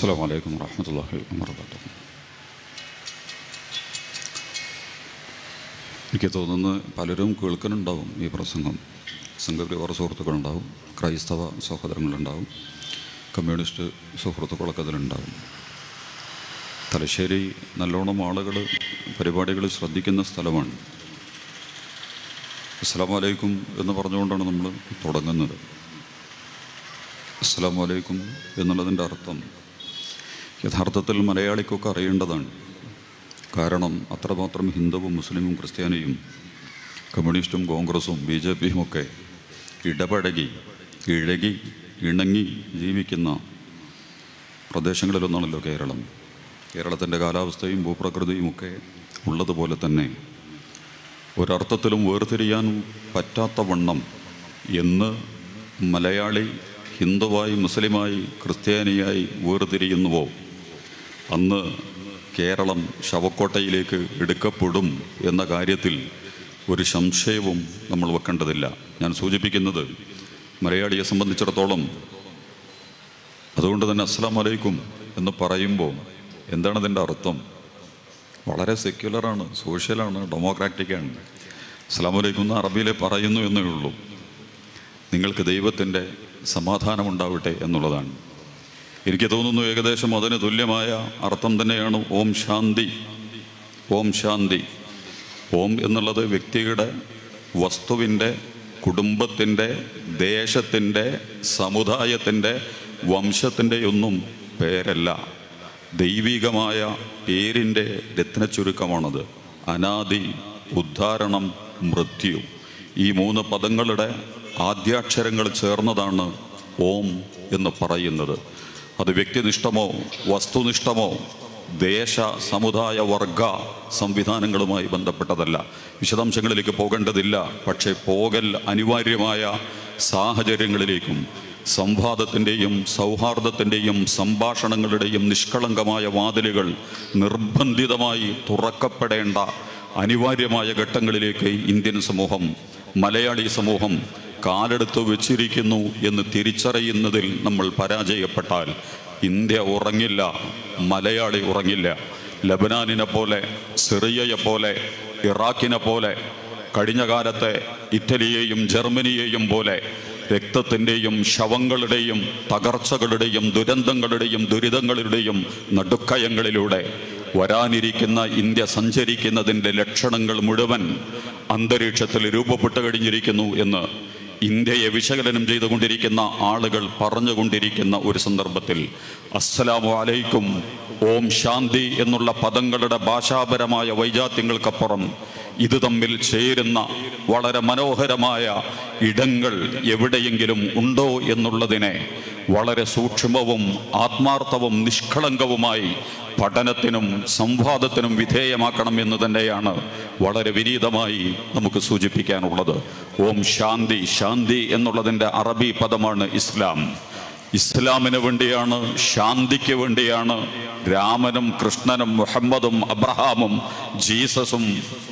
السلام عليكم ورحمة الله وبركاته എനിക്ക് തോന്നുന്നു പലരും കേൾക്കുന്നുണ്ടാവും ഈ പ്രസംഗം സംഘപരിവാർ സുഹൃത്തുക്കളുണ്ടാവും ക്രൈസ്തവ സഹോദരങ്ങളുണ്ടാവും കമ്മ്യൂണിസ്റ്റ് സുഹൃത്തുക്കളൊക്കെ അതിലുണ്ടാവും തലശ്ശേരി നല്ലോണം ആളുകൾ പരിപാടികൾ ശ്രദ്ധിക്കുന്ന സ്ഥലമാണ് അസ്സാം വലൈക്കും എന്ന് പറഞ്ഞുകൊണ്ടാണ് നമ്മൾ തുടങ്ങുന്നത് അസ്സാം വലൈക്കും എന്നുള്ളതിൻ്റെ അർത്ഥം യഥാർത്ഥത്തിൽ മലയാളിക്കൊക്കെ അറിയേണ്ടതാണ് കാരണം അത്രമാത്രം ഹിന്ദുവും മുസ്ലിമും ക്രിസ്ത്യാനിയും കമ്മ്യൂണിസ്റ്റും കോൺഗ്രസും ബി ജെ പിയും ഒക്കെ ഇടപഴകി ഇഴകി ഇണങ്ങി ജീവിക്കുന്ന പ്രദേശങ്ങളിലൊന്നാണല്ലോ കേരളം കേരളത്തിൻ്റെ കാലാവസ്ഥയും ഭൂപ്രകൃതിയും ഒക്കെ ഉള്ളതുപോലെ തന്നെ ഒരർത്ഥത്തിലും വേർതിരിയാൻ പറ്റാത്ത വണ്ണം എന്ന് മലയാളി ഹിന്ദുവായി മുസ്ലിമായി ക്രിസ്ത്യാനിയായി വേർതിരിയുന്നുവോ അന്ന് കേരളം ശവക്കോട്ടയിലേക്ക് എടുക്കപ്പെടും എന്ന കാര്യത്തിൽ ഒരു സംശയവും നമ്മൾ വെക്കേണ്ടതില്ല ഞാൻ സൂചിപ്പിക്കുന്നത് മലയാളിയെ സംബന്ധിച്ചിടത്തോളം അതുകൊണ്ട് തന്നെ അസ്സാം വലൈക്കും എന്ന് പറയുമ്പോൾ എന്താണ് അതിൻ്റെ അർത്ഥം വളരെ സെക്യുലറാണ് സോഷ്യലാണ് ഡെമോക്രാറ്റിക്കാണ് അസ്സാം വലൈക്കും എന്ന് അറബിയിൽ പറയുന്നു എന്നേ ഉള്ളൂ നിങ്ങൾക്ക് ദൈവത്തിൻ്റെ സമാധാനം ഉണ്ടാവട്ടെ എന്നുള്ളതാണ് എനിക്ക് തോന്നുന്നു ഏകദേശം അതിന് തുല്യമായ അർത്ഥം തന്നെയാണ് ഓം ശാന്തി ഓം ശാന്തി ഓം എന്നുള്ളത് വ്യക്തിയുടെ വസ്തുവിൻ്റെ കുടുംബത്തിൻ്റെ ദേശത്തിൻ്റെ സമുദായത്തിൻ്റെ വംശത്തിൻ്റെ ഒന്നും പേരല്ല ദൈവികമായ പേരിൻ്റെ രത്നച്ചുരുക്കമാണത് അനാദി ഉദ്ധാരണം മൃത്യു ഈ മൂന്ന് പദങ്ങളുടെ ആദ്യാക്ഷരങ്ങൾ ചേർന്നതാണ് ഓം എന്ന് പറയുന്നത് അത് വ്യക്തിനിഷ്ഠമോ വസ്തുനിഷ്ഠമോ ദേശ സമുദായ വർഗ സംവിധാനങ്ങളുമായി ബന്ധപ്പെട്ടതല്ല വിശദാംശങ്ങളിലേക്ക് പോകേണ്ടതില്ല പക്ഷേ പോകൽ അനിവാര്യമായ സാഹചര്യങ്ങളിലേക്കും സംവാദത്തിൻ്റെയും സൗഹാർദ്ദത്തിൻ്റെയും സംഭാഷണങ്ങളുടെയും നിഷ്കളങ്കമായ വാതിലുകൾ നിർബന്ധിതമായി തുറക്കപ്പെടേണ്ട അനിവാര്യമായ ഘട്ടങ്ങളിലേക്ക് ഇന്ത്യൻ സമൂഹം മലയാളി സമൂഹം കാലെടുത്ത് വെച്ചിരിക്കുന്നു എന്ന് തിരിച്ചറിയുന്നതിൽ നമ്മൾ പരാജയപ്പെട്ടാൽ ഇന്ത്യ ഉറങ്ങില്ല മലയാളി ഉറങ്ങില്ല ലബനാനിനെ പോലെ സിറിയയെ പോലെ ഇറാഖിനെ പോലെ കഴിഞ്ഞ കാലത്തെ ഇറ്റലിയെയും ജർമ്മനിയെയും പോലെ രക്തത്തിൻ്റെയും ശവങ്ങളുടെയും തകർച്ചകളുടെയും ദുരന്തങ്ങളുടെയും ദുരിതങ്ങളുടെയും നടുക്കയങ്ങളിലൂടെ വരാനിരിക്കുന്ന ഇന്ത്യ സഞ്ചരിക്കുന്നതിൻ്റെ ലക്ഷണങ്ങൾ മുഴുവൻ അന്തരീക്ഷത്തിൽ രൂപപ്പെട്ടു കഴിഞ്ഞിരിക്കുന്നു എന്ന് ഇന്ത്യയെ വിശകലനം ചെയ്തുകൊണ്ടിരിക്കുന്ന ആളുകൾ പറഞ്ഞുകൊണ്ടിരിക്കുന്ന ഒരു സന്ദർഭത്തിൽ അസ്സലാമു അലൈക്കും ഓം ശാന്തി എന്നുള്ള പദങ്ങളുടെ ഭാഷാപരമായ വൈജാത്യങ്ങൾക്കപ്പുറം ഇത് തമ്മിൽ ചേരുന്ന വളരെ മനോഹരമായ ഇടങ്ങൾ എവിടെയെങ്കിലും ഉണ്ടോ എന്നുള്ളതിനെ വളരെ സൂക്ഷ്മവും ആത്മാർത്ഥവും നിഷ്കളങ്കവുമായി പഠനത്തിനും സംവാദത്തിനും വിധേയമാക്കണം എന്ന് തന്നെയാണ് വളരെ വിനീതമായി നമുക്ക് സൂചിപ്പിക്കാനുള്ളത് ഓം ശാന്തി ശാന്തി എന്നുള്ളതിൻ്റെ അറബി പദമാണ് ഇസ്ലാം ഇസ്ലാമിന് വേണ്ടിയാണ് ശാന്തിക്ക് വേണ്ടിയാണ് രാമനും കൃഷ്ണനും മുഹമ്മദും അബ്രഹാമും ജീസസും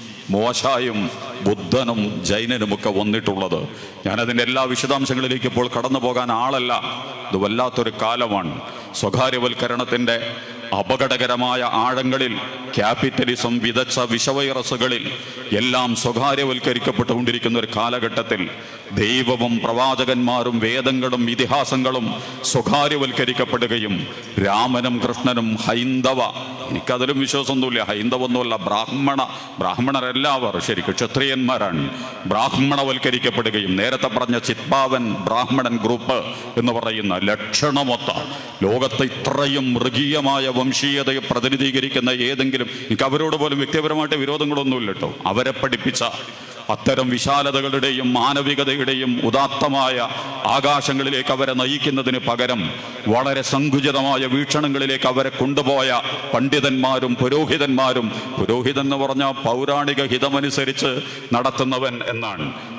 മോശായും ബുദ്ധനും ജൈനനുമൊക്കെ വന്നിട്ടുള്ളത് ഞാനതിൻ്റെ എല്ലാ വിശദാംശങ്ങളിലേക്ക് ഇപ്പോൾ കടന്നു പോകാൻ ആളല്ല ഇത് വല്ലാത്തൊരു കാലമാണ് സ്വകാര്യവൽക്കരണത്തിൻ്റെ അപകടകരമായ ആഴങ്ങളിൽ ക്യാപിറ്റലിസം വിതച്ച വിഷവൈറസുകളിൽ എല്ലാം സ്വകാര്യവൽക്കരിക്കപ്പെട്ടുകൊണ്ടിരിക്കുന്ന ഒരു കാലഘട്ടത്തിൽ ദൈവവും പ്രവാചകന്മാരും വേദങ്ങളും ഇതിഹാസങ്ങളും സ്വകാര്യവൽക്കരിക്കപ്പെടുകയും രാമനും കൃഷ്ണനും ഹൈന്ദവ എനിക്കതിലും വിശ്വാസമൊന്നുമില്ല ഹൈന്ദവൊന്നുമല്ല ബ്രാഹ്മണ ബ്രാഹ്മണരെല്ലാവർ ശരിക്കും ക്ഷത്രിയന്മാരാണ് ബ്രാഹ്മണവൽക്കരിക്കപ്പെടുകയും നേരത്തെ പറഞ്ഞ ചിത്പാവൻ ബ്രാഹ്മണൻ ഗ്രൂപ്പ് എന്ന് പറയുന്ന ലക്ഷണമൊത്ത ലോകത്തെ ഇത്രയും മൃഗീയമായ വംശീയതയെ പ്രതിനിധീകരിക്കുന്ന ഏതെങ്കിലും എനിക്ക് അവരോട് പോലും വ്യക്തിപരമായിട്ട് വിരോധങ്ങളൊന്നുമില്ല കേട്ടോ അവരെ പഠിപ്പിച്ച അത്തരം വിശാലതകളുടെയും മാനവികതയുടെയും ഉദാത്തമായ ആകാശങ്ങളിലേക്ക് അവരെ നയിക്കുന്നതിന് പകരം വളരെ സങ്കുചിതമായ വീക്ഷണങ്ങളിലേക്ക് അവരെ കൊണ്ടുപോയ പണ്ഡിതന്മാരും പുരോഹിതന്മാരും പുരോഹിതൻ എന്ന് പറഞ്ഞ പൗരാണിക ഹിതമനുസരിച്ച് നടത്തുന്നവൻ എന്നാണ്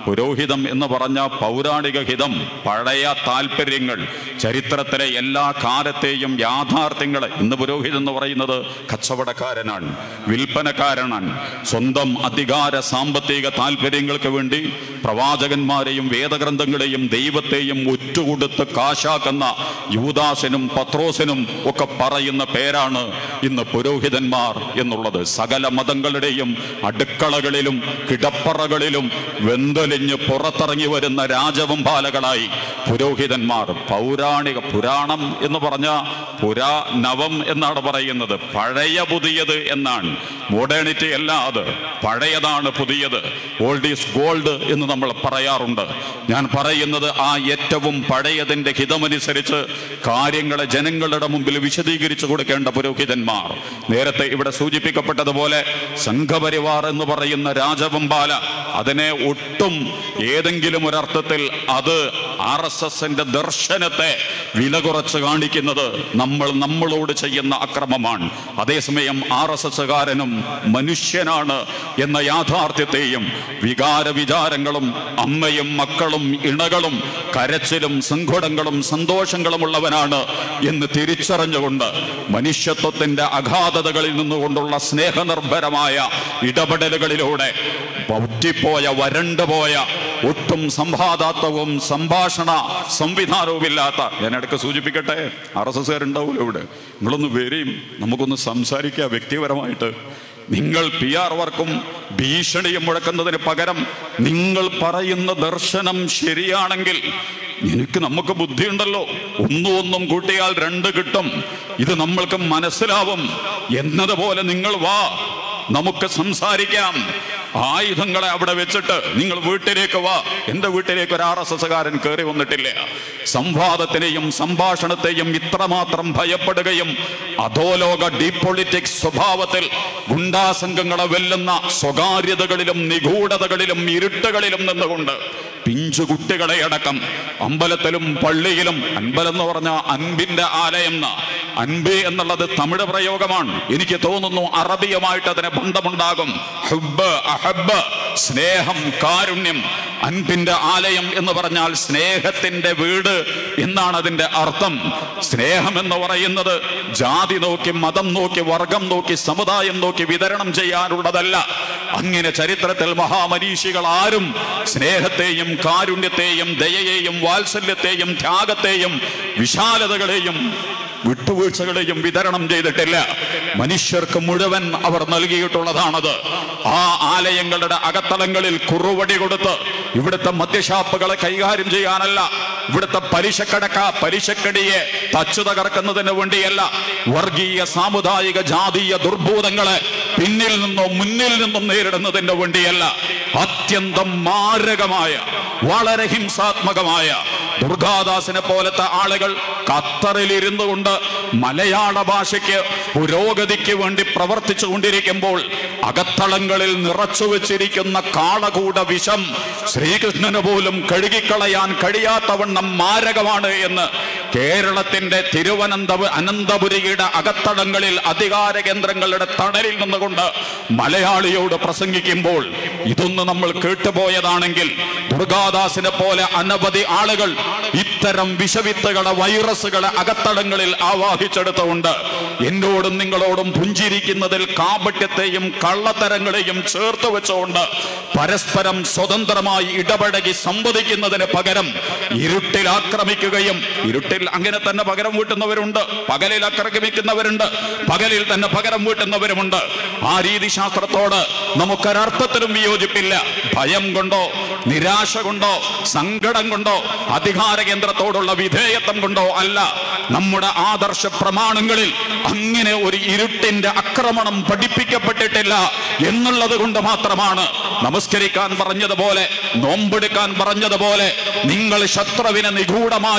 പുരോഹിതം എന്ന് പറഞ്ഞ പൗരാണിക ഹിതം പഴയ താല്പര്യങ്ങൾ ചരിത്രത്തിലെ എല്ലാ കാലത്തെയും യാഥാർത്ഥ്യങ്ങളെ ഇന്ന് പുരോഹിതം എന്ന് പറയുന്നത് കച്ചവടക്കാരനാണ് വിൽപ്പനക്കാരനാണ് സ്വന്തം അധികാര സാമ്പത്തിക താല്പര്യങ്ങൾക്ക് വേണ്ടി പ്രവാചകന്മാരെയും വേദഗ്രന്ഥങ്ങളെയും ദൈവത്തെയും ഒറ്റുകൊടുത്ത് കാശാക്കുന്ന യൂദാസിനും പത്രോസിനും ഒക്കെ പറയുന്ന പേരാണ് ഇന്ന് പുരോഹിതന്മാർ എന്നുള്ളത് സകല മതങ്ങളുടെയും അടുക്കളകളിലും കിടപ്പറകളിലും വെന്തലിഞ്ഞ് പുറത്തിറങ്ങി വരുന്ന രാജവംബാലകളായി പുരോഹിതന്മാർ പൗരാണിക പുരാണം എന്ന് പറഞ്ഞ പുരാ നവം എന്നാണ് പറയുന്നത് പഴയ പുതിയത് എന്നാണ് മോഡേണിറ്റി അല്ല അത് പഴയതാണ് പുതിയത് ഓൾഡ് ഈസ് ഗോൾഡ് എന്ന് നമ്മൾ പറയാറുണ്ട് ഞാൻ പറയുന്നത് ആ ഏറ്റവും പഴയതിൻ്റെ ഹിതമനുസരിച്ച് കാര്യങ്ങളെ ജനങ്ങളുടെ മുമ്പിൽ വിശദീകരിച്ചു കൊടുക്കേണ്ട പുരോഹിതന്മാർ നേരത്തെ ഇവിടെ സൂചിപ്പിക്കപ്പെട്ടതുപോലെ സംഘപരിവാർ എന്ന് പറയുന്ന രാജവമ്പാല അതിനെ ഒട്ടും ഏതെങ്കിലും ഒരർത്ഥത്തിൽ അത് ആർ എസ് എസിന്റെ ദർശനത്തെ വില കുറച്ച് കാണിക്കുന്നത് നമ്മൾ നമ്മളോട് ചെയ്യുന്ന അക്രമമാണ് അതേസമയം ആർ എസ് എസുകാരനും മനുഷ്യനാണ് എന്ന യാഥാർത്ഥ്യത്തെയും വികാര വിചാരങ്ങളും അമ്മയും മക്കളും ഇണകളും കരച്ചിലും സങ്കടങ്ങളും സന്തോഷങ്ങളും ഉള്ളവനാണ് എന്ന് തിരിച്ചറിഞ്ഞുകൊണ്ട് മനുഷ്യത്വത്തിന്റെ അഗാധതകളിൽ നിന്നുകൊണ്ടുള്ള സ്നേഹനിർഭരമായ ഇടപെടലുകളിലൂടെ പറ്റിപ്പോയ വരണ്ടുപോയ ഒട്ടും സംവാദാത്വവും സംഭാഷണ സംവിധാനവുമില്ലാത്ത ഞാൻ ഇടയ്ക്ക് സൂചിപ്പിക്കട്ടെ ആർ എസ് എസ്കാരുണ്ടാവുമല്ലോ ഇവിടെ നിങ്ങളൊന്ന് വരെയും നമുക്കൊന്ന് സംസാരിക്കുക വ്യക്തിപരമായിട്ട് നിങ്ങൾ പി ആർ വർക്കും ഭീഷണിയും മുഴക്കുന്നതിന് പകരം നിങ്ങൾ പറയുന്ന ദർശനം ശരിയാണെങ്കിൽ എനിക്ക് നമുക്ക് ബുദ്ധിയുണ്ടല്ലോ ഒന്നും ഒന്നും കൂട്ടിയാൽ രണ്ട് കിട്ടും ഇത് നമ്മൾക്ക് മനസ്സിലാവും എന്നതുപോലെ നിങ്ങൾ വാ നമുക്ക് സംസാരിക്കാം ആയുധങ്ങളെ അവിടെ വെച്ചിട്ട് നിങ്ങൾ വീട്ടിലേക്ക് വാ എന്റെ വീട്ടിലേക്ക് ഒരു ആർ എസ് എസ്കാരൻ കയറി വന്നിട്ടില്ല സംവാദത്തിനെയും സംഭാഷണത്തെയും ഇത്രമാത്രം ഭയപ്പെടുകയും അധോലോക ഡീപൊളിറ്റിക്സ് സ്വഭാവത്തിൽ ഗുണ്ടാസംഘങ്ങളെ വെല്ലുന്ന സ്വകാര്യതകളിലും നിഗൂഢതകളിലും ഇരുട്ടുകളിലും നിന്നുകൊണ്ട് പിഞ്ചു കുട്ടികളെ അടക്കം അമ്പലത്തിലും പള്ളിയിലും അമ്പലം എന്ന് പറഞ്ഞ അൻപിന്റെ ആലയം എന്ന അൻപ് എന്നുള്ളത് തമിഴ് പ്രയോഗമാണ് എനിക്ക് തോന്നുന്നു അറബിയുമായിട്ട് അതിന് ബന്ധമുണ്ടാകും ഹുബ് അഹബ് സ്നേഹം കാരുണ്യം അൻപിന്റെ ആലയം എന്ന് പറഞ്ഞാൽ സ്നേഹത്തിന്റെ വീട് എന്നാണ് അതിന്റെ അർത്ഥം സ്നേഹം എന്ന് പറയുന്നത് ജാതി നോക്കി മതം നോക്കി വർഗം നോക്കി സമുദായം നോക്കി വിതരണം ചെയ്യാനുള്ളതല്ല അങ്ങനെ ചരിത്രത്തിൽ മഹാമനീഷികൾ ആരും സ്നേഹത്തെയും കാരുണ്യത്തെയും ദയയെയും വാത്സല്യത്തെയും ത്യാഗത്തെയും വിശാലതകളെയും വിട്ടുവീഴ്ചകളെയും വിതരണം ചെയ്തിട്ടില്ല മനുഷ്യർക്ക് മുഴുവൻ അവർ നൽകിയിട്ടുള്ളതാണത് ആ ആലയങ്ങളുടെ അകത്തളങ്ങളിൽ കുറുവടി കൊടുത്ത് ഇവിടുത്തെ മദ്യഷാപ്പുകളെ കൈകാര്യം ചെയ്യാനല്ല ഇവിടുത്തെ പലിശക്കടക്ക പലിശക്കടിയെ തച്ചു തകർക്കുന്നതിന് വേണ്ടിയല്ല വർഗീയ സാമുദായിക ജാതീയ ദുർഭൂതങ്ങളെ പിന്നിൽ നിന്നും മുന്നിൽ നിന്നും നേരിടുന്നതിന് വേണ്ടിയല്ല അത്യന്തം മാരകമായ വളരെ ഹിംസാത്മകമായ ദുർഗാദാസിനെ പോലത്തെ ആളുകൾ ഖത്തറിൽ ഇരുന്നു കൊണ്ട് മലയാള ഭാഷയ്ക്ക് പുരോഗതിക്ക് വേണ്ടി പ്രവർത്തിച്ചു കൊണ്ടിരിക്കുമ്പോൾ അകത്തളങ്ങളിൽ നിറച്ചു വെച്ചിരിക്കുന്ന കാളകൂട വിഷം ശ്രീകൃഷ്ണന് പോലും കഴുകിക്കളയാൻ കഴിയാത്തവണ്ണം മാരകമാണ് എന്ന് കേരളത്തിന്റെ തിരുവനന്തപുര അനന്തപുരിയുടെ അകത്തളങ്ങളിൽ അധികാര കേന്ദ്രങ്ങളുടെ തണലിൽ നിന്നുകൊണ്ട് മലയാളിയോട് പ്രസംഗിക്കുമ്പോൾ ഇതൊന്ന് നമ്മൾ കേട്ടുപോയതാണെങ്കിൽ ദുർഗാദാസിനെ പോലെ അനവധി ആളുകൾ ഇത്തരം വിഷവിത്തുകളെ വൈറസുകളെ അകത്തളങ്ങളിൽ ആവാഹിച്ചെടുത്തുകൊണ്ട് എന്നോടും നിങ്ങളോടും പുഞ്ചിരിക്കുന്നതിൽ കാപട്യത്തെയും കള്ളത്തരങ്ങളെയും ചേർത്ത് വെച്ചുകൊണ്ട് പരസ്പരം സ്വതന്ത്രമായി ഇടപഴകി സംവദിക്കുന്നതിന് പകരം ഇരുട്ടിൽ ആക്രമിക്കുകയും ഇരുട്ടിൽ അങ്ങനെ തന്നെ പകരം വീട്ടുന്നവരുണ്ട് പകലിൽ ആക്രമിക്കുന്നവരുണ്ട് പകലിൽ തന്നെ പകരം വീട്ടുന്നവരുമുണ്ട് ആ രീതിശാസ്ത്രത്തോട് നമുക്കൊരർത്ഥത്തിലും വിയോജിപ്പില്ല ഭയം കൊണ്ടോ നിരാശ കൊണ്ടോ സങ്കടം കൊണ്ടോ അധികാര കേന്ദ്രത്തോടുള്ള വിധേയത്വം കൊണ്ടോ അല്ല നമ്മുടെ ആദർശ പ്രമാണങ്ങളിൽ അങ്ങനെ ഒരു ഇരുട്ടിന്റെ ആക്രമണം പഠിപ്പിക്കപ്പെട്ടിട്ടില്ല എന്നുള്ളത് കൊണ്ട് മാത്രമാണ് നമസ്കരിക്കാൻ പറഞ്ഞതുപോലെ നോമ്പെടുക്കാൻ പറഞ്ഞതുപോലെ നിങ്ങൾ ശത്രുവിനെ നിഗൂഢമായി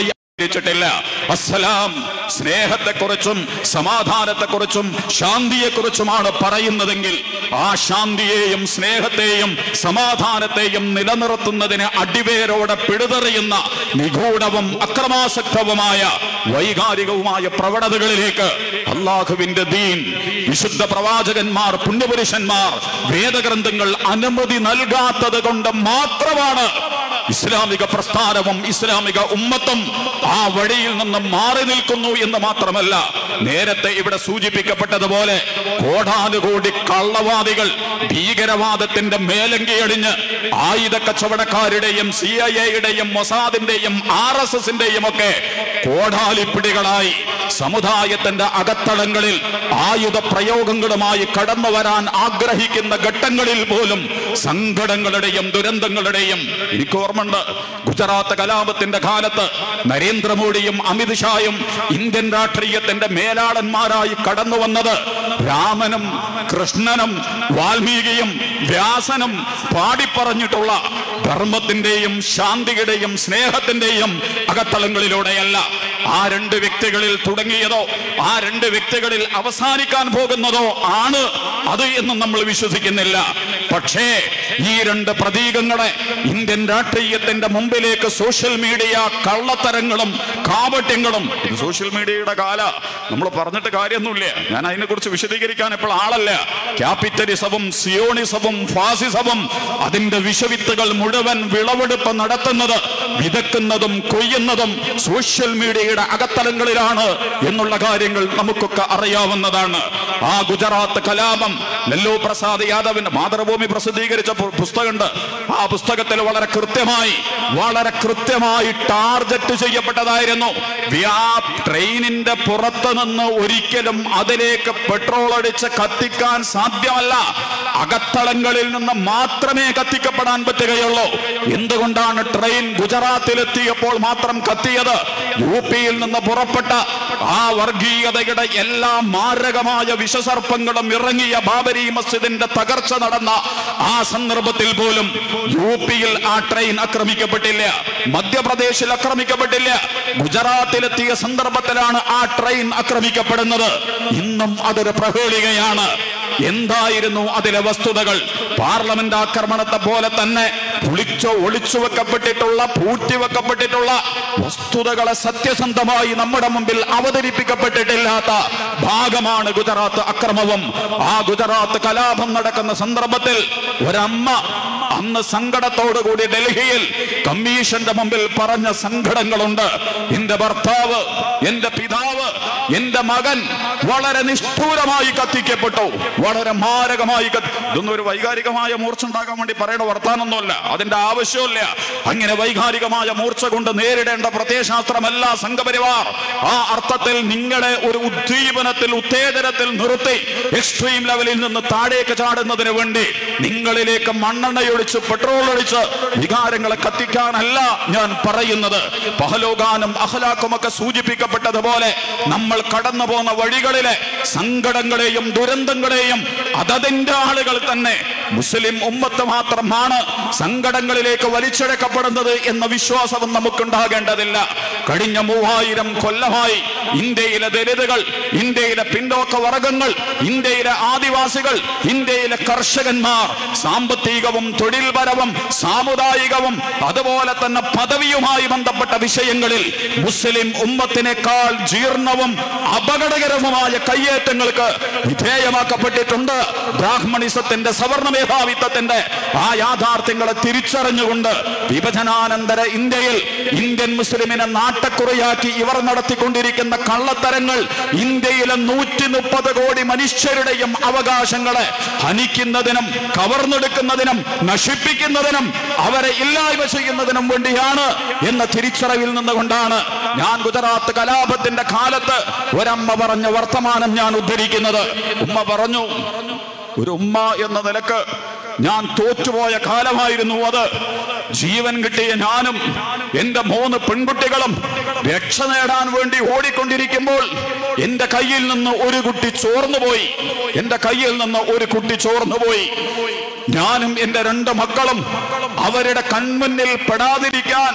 ില്ല അസ്സലാം സ്നേഹത്തെക്കുറിച്ചും സമാധാനത്തെക്കുറിച്ചും ശാന്തിയെക്കുറിച്ചുമാണ് പറയുന്നതെങ്കിൽ ആ ശാന്തിയെയും സ്നേഹത്തെയും സമാധാനത്തെയും നിലനിർത്തുന്നതിന് അടിവേരോടെ പിടുതെറിയുന്ന നിഗൂഢവും അക്രമാസക്തവുമായ വൈകാരികവുമായ പ്രവണതകളിലേക്ക് അള്ളാഹുവിന്റെ ദീൻ വിശുദ്ധ പ്രവാചകന്മാർ പുണ്യപുരുഷന്മാർ വേദഗ്രന്ഥങ്ങൾ അനുമതി നൽകാത്തത് കൊണ്ട് മാത്രമാണ് ഇസ്ലാമിക പ്രസ്ഥാനവും ഇസ്ലാമിക ഉമ്മത്തും ആ വഴിയിൽ നിന്ന് മാറി നിൽക്കുന്നു എന്ന് മാത്രമല്ല നേരത്തെ ഇവിടെ സൂചിപ്പിക്കപ്പെട്ടതുപോലെ കോടാനുകോടി കള്ളവാദികൾ ഭീകരവാദത്തിന്റെ മേലങ്കിയടിഞ്ഞ് ആയുധ കച്ചവടക്കാരുടെയും സി ഐ എയുടെയും മൊസാദിന്റെയും ആർ എസ് എസിന്റെയും ഒക്കെ കോടാലിപ്പിടികളായി സമുദായത്തിന്റെ അകത്തളങ്ങളിൽ ആയുധ പ്രയോഗങ്ങളുമായി കടന്നു വരാൻ ആഗ്രഹിക്കുന്ന ഘട്ടങ്ങളിൽ പോലും സങ്കടങ്ങളുടെയും ദുരന്തങ്ങളുടെയും എനിക്ക് ഓർമ്മയുണ്ട് ഗുജറാത്ത് കലാപത്തിന്റെ കാലത്ത് നരേന്ദ്രമോദിയും അമിത്ഷായും ഇന്ത്യൻ രാഷ്ട്രീയത്തിന്റെ മേലാളന്മാരായി കടന്നു വന്നത് രാമനും കൃഷ്ണനും വാൽമീകിയും വ്യാസനും പാടിപ്പറഞ്ഞിട്ടുള്ള ധർമ്മത്തിന്റെയും ശാന്തിയുടെയും സ്നേഹത്തിന്റെയും അകത്തളങ്ങളിലൂടെയല്ല ആ രണ്ട് വ്യക്തികളിൽ തുടങ്ങിയതോ ആ രണ്ട് വ്യക്തികളിൽ അവസാനിക്കാൻ പോകുന്നതോ ആണ് അത് എന്ന് നമ്മൾ വിശ്വസിക്കുന്നില്ല പക്ഷേ ഈ രണ്ട് പ്രതീകങ്ങളെ ഇന്ത്യൻ രാഷ്ട്രീയത്തിന്റെ മുമ്പിലേക്ക് സോഷ്യൽ മീഡിയ കള്ളത്തരങ്ങളും കാപട്യങ്ങളും ഇത് സോഷ്യൽ മീഡിയയുടെ കാല നമ്മൾ പറഞ്ഞിട്ട് കാര്യമൊന്നുമില്ല ഞാൻ അതിനെക്കുറിച്ച് വിശദീകരിക്കാൻ ഇപ്പോൾ ആളല്ല ക്യാപിറ്റലിസവും സിയോണിസവും ഫാസിസവും അതിന്റെ വിഷവിത്തുകൾ മുഴുവൻ വിളവെടുപ്പ് നടത്തുന്നത് വിതക്കുന്നതും കൊയ്യുന്നതും സോഷ്യൽ മീഡിയയുടെ അകത്തലങ്ങളിലാണ് എന്നുള്ള കാര്യങ്ങൾ നമുക്കൊക്കെ അറിയാവുന്നതാണ് ആ ഗുജറാത്ത് കലാപം നെല്ലോ പ്രസാദ് യാദവിന്റെ മാതൃഭൂമി പ്രസിദ്ധീകരിച്ച പു- പുസ്തകമുണ്ട് ആ പുസ്തകത്തിൽ വളരെ കൃത്യമായി വളരെ കൃത്യമായി ടാർഗറ്റ് ചെയ്യപ്പെട്ടതായിരുന്നു വ്യാ ട്രെയിനിന്റെ പുറത്ത് നിന്ന് ഒരിക്കലും അതിലേക്ക് പെട്രോൾ അടിച്ച് കത്തിക്കാൻ സാധ്യമല്ല അകത്തളങ്ങളിൽ നിന്ന് മാത്രമേ കത്തിക്കപ്പെടാൻ പറ്റുകയുള്ളൂ എന്തുകൊണ്ടാണ് ട്രെയിൻ ഗുജറാത്തിലെത്തിയപ്പോൾ മാത്രം കത്തിയത് യു പിയിൽ നിന്ന് പുറപ്പെട്ട ആ വർഗീയതയുടെ എല്ലാ മാരകമായ വിഷസർപ്പങ്ങളും ഇറങ്ങിയ ബാബരി മസ്ജിദിന്റെ തകർച്ച നടന്ന ആ സന്ദർഭത്തിൽ പോലും യു പിയിൽ ആ ട്രെയിൻ ആക്രമിക്കപ്പെട്ടില്ല മധ്യപ്രദേശിൽ ആക്രമിക്കപ്പെട്ടില്ല ഗുജറാത്തിലെത്തിയ സന്ദർഭത്തിലാണ് ആ ട്രെയിൻ ആക്രമിക്കപ്പെടുന്നത് ഇന്നും അതൊരു പ്രഹേളികയാണ് എന്തായിരുന്നു അതിലെ വസ്തുതകൾ പാർലമെന്റ് ആക്രമണത്തെ പോലെ തന്നെ പുളിച്ചോ ഒളിച്ചു വെക്കപ്പെട്ടിട്ടുള്ള പൂഴ്ത്തിവെക്കപ്പെട്ടിട്ടുള്ള വസ്തുതകളെ സത്യസന്ധമായി നമ്മുടെ മുമ്പിൽ അവതരിപ്പിക്കപ്പെട്ടിട്ടില്ലാത്ത ഭാഗമാണ് ഗുജറാത്ത് അക്രമവും ആ ഗുജറാത്ത് കലാപം നടക്കുന്ന സന്ദർഭത്തിൽ ഒരമ്മ അന്ന് സങ്കടത്തോടുകൂടി ഡൽഹിയിൽ കമ്മീഷന്റെ മുമ്പിൽ പറഞ്ഞ സങ്കടങ്ങളുണ്ട് എന്റെ ഭർത്താവ് എന്റെ പിതാവ് എന്റെ മകൻ വളരെ നിഷ്ഠൂരമായി കത്തിക്കപ്പെട്ടു വളരെ മാരകമായി കത്തി- ഇതൊന്നും ഒരു വൈകാരികമായ മൂർച്ച ഉണ്ടാക്കാൻ വേണ്ടി പറയണ വർത്താനൊന്നുമല്ല അതിന്റെ ആവശ്യമില്ല അങ്ങനെ വൈകാരികമായ മൂർച്ച കൊണ്ട് നേരിടേണ്ട പ്രത്യയശാസ്ത്രമല്ല സംഘപരിവാർ ആ അർത്ഥത്തിൽ നിങ്ങളെ ഒരു ഉദ്ദീപനത്തിൽ ഉത്തേജനത്തിൽ നിർത്തി എക്സ്ട്രീം ലെവലിൽ നിന്ന് താഴേക്ക് ചാടുന്നതിന് വേണ്ടി നിങ്ങളിലേക്ക് മണ്ണെണ്ണയൊഴിച്ച് പെട്രോൾ ഒഴിച്ച് വികാരങ്ങളെ കത്തിക്കാനല്ല ഞാൻ പറയുന്നത് പഹലോകാനും അഹലാക്കും ഒക്കെ സൂചിപ്പിക്കപ്പെട്ടതുപോലെ നമ്മൾ കടന്നു പോന്ന വഴികളിലെ സങ്കടങ്ങളെയും ദുരന്തങ്ങളെയും അതതിന്റെ ആളുകൾ തന്നെ മുസ്ലിം ഉമ്മത്ത് മാത്രമാണ് സങ്കടങ്ങളിലേക്ക് വലിച്ചെടുക്കപ്പെടുന്നത് എന്ന വിശ്വാസവും നമുക്കുണ്ടാകേണ്ടതില്ല കഴിഞ്ഞ മൂവായിരം കൊല്ലമായി ഇന്ത്യയിലെ ദലിതുകൾ ഇന്ത്യയിലെ പിന്നോക്ക വർഗങ്ങൾ ഇന്ത്യയിലെ ആദിവാസികൾ ഇന്ത്യയിലെ കർഷകന്മാർ സാമ്പത്തികവും തൊഴിൽപരവും സാമുദായികവും അതുപോലെ തന്നെ പദവിയുമായി ബന്ധപ്പെട്ട വിഷയങ്ങളിൽ മുസ്ലിം ഉമ്മത്തിനേക്കാൾ ജീർണവും അപകടകരവുമായ കയ്യേറ്റങ്ങൾക്ക് വിധേയമാക്കപ്പെട്ടിട്ടുണ്ട് ബ്രാഹ്മണിസത്തിന്റെ സവർണ മേധാവിത്വത്തിന്റെ ആ യാഥാർത്ഥ്യങ്ങളെ തിരിച്ചറിഞ്ഞുകൊണ്ട് വിഭജനാനന്തര ഇന്ത്യയിൽ ഇന്ത്യൻ മുസ്ലിമിനെ നാട്ടക്കുറയാക്കി ഇവർ നടത്തിക്കൊണ്ടിരിക്കുന്ന കള്ളത്തരങ്ങൾ ഇന്ത്യയിലെ നൂറ്റി മുപ്പത് കോടി മനുഷ്യരുടെയും അവകാശങ്ങളെ ഹനിക്കുന്നതിനും കവർന്നെടുക്കുന്നതിനും നശിപ്പിക്കുന്നതിനും അവരെ ഇല്ലായ്മ ചെയ്യുന്നതിനും വേണ്ടിയാണ് എന്ന തിരിച്ചറിവിൽ നിന്നുകൊണ്ടാണ് ഞാൻ ഗുജറാത്ത് കലാപത്തിന്റെ കാലത്ത് ഒരമ്മ പറഞ്ഞ വർത്തമാനം ഞാൻ ഉദ്ധരിക്കുന്നത് ഉമ്മ പറഞ്ഞു ഒരു ഉമ്മ എന്ന നിലക്ക് ഞാൻ തോറ്റുപോയ കാലമായിരുന്നു അത് ജീവൻ കിട്ടിയ ഞാനും എന്റെ മൂന്ന് പെൺകുട്ടികളും രക്ഷ നേടാൻ വേണ്ടി ഓടിക്കൊണ്ടിരിക്കുമ്പോൾ എന്റെ കയ്യിൽ നിന്ന് ഒരു കുട്ടി ചോർന്നുപോയി എന്റെ കയ്യിൽ നിന്ന് ഒരു കുട്ടി ചോർന്നുപോയി ഞാനും എന്റെ രണ്ട് മക്കളും അവരുടെ കൺമുന്നിൽ പെടാതിരിക്കാൻ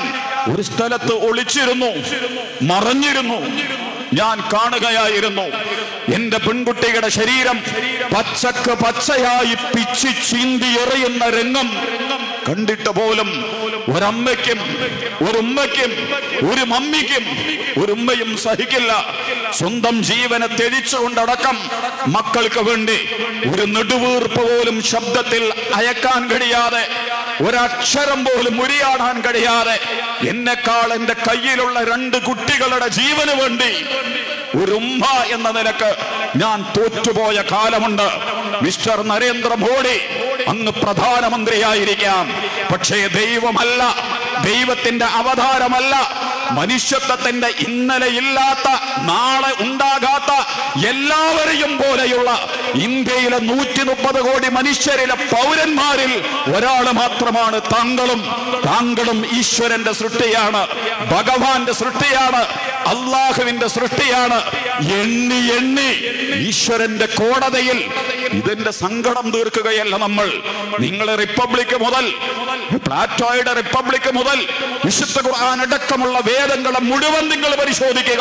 ഒരു സ്ഥലത്ത് ഒളിച്ചിരുന്നു മറഞ്ഞിരുന്നു ഞാൻ കാണുകയായിരുന്നു എന്റെ പെൺകുട്ടിയുടെ ശരീരം പച്ചക്ക് പച്ചയായി പിച്ചി ചീന്തി എറിയുന്ന രംഗം കണ്ടിട്ട് പോലും ഒരമ്മയ്ക്കും ഒരുമ്മയ്ക്കും ഒരു മമ്മിക്കും ഒരു ഉമ്മയും സഹിക്കില്ല സ്വന്തം ജീവനെ തെളിച്ചുകൊണ്ടടക്കം മക്കൾക്ക് വേണ്ടി ഒരു നെടുവീർപ്പ് പോലും ശബ്ദത്തിൽ അയക്കാൻ കഴിയാതെ ഒരക്ഷരം പോലും ഉരിയാടാൻ കഴിയാതെ എന്നെക്കാൾ എന്റെ കയ്യിലുള്ള രണ്ട് കുട്ടികളുടെ ജീവന് വേണ്ടി ഒരു ഉമ്മ എന്ന നിലക്ക് ഞാൻ തോറ്റുപോയ കാലമുണ്ട് മിസ്റ്റർ നരേന്ദ്രമോദി അങ്ങ് പ്രധാനമന്ത്രിയായിരിക്കാം പക്ഷേ ദൈവമല്ല ദൈവത്തിന്റെ അവതാരമല്ല മനുഷ്യത്വത്തിന്റെ ഇന്നലെ ഇല്ലാത്ത നാളെ ഉണ്ടാകാത്ത എല്ലാവരെയും പോലെയുള്ള ഇന്ത്യയിലെ നൂറ്റി മുപ്പത് കോടി മനുഷ്യരിലെ പൗരന്മാരിൽ ഒരാൾ മാത്രമാണ് താങ്കളും താങ്കളും ഈശ്വരന്റെ സൃഷ്ടിയാണ് ഭഗവാന്റെ സൃഷ്ടിയാണ് അള്ളാഹുവിന്റെ സൃഷ്ടിയാണ് എണ്ണി എണ്ണി ഈശ്വരന്റെ കോടതിയിൽ ഇതിന്റെ സങ്കടം തീർക്കുകയല്ല നമ്മൾ നിങ്ങൾ റിപ്പബ്ലിക് മുതൽ പ്ലാറ്റോയുടെ റിപ്പബ്ലിക് മുതൽ വിശുദ്ധ ഖുർആൻ അടക്കമുള്ള വേദങ്ങളെ മുഴുവൻ നിങ്ങൾ പരിശോധിക്കുക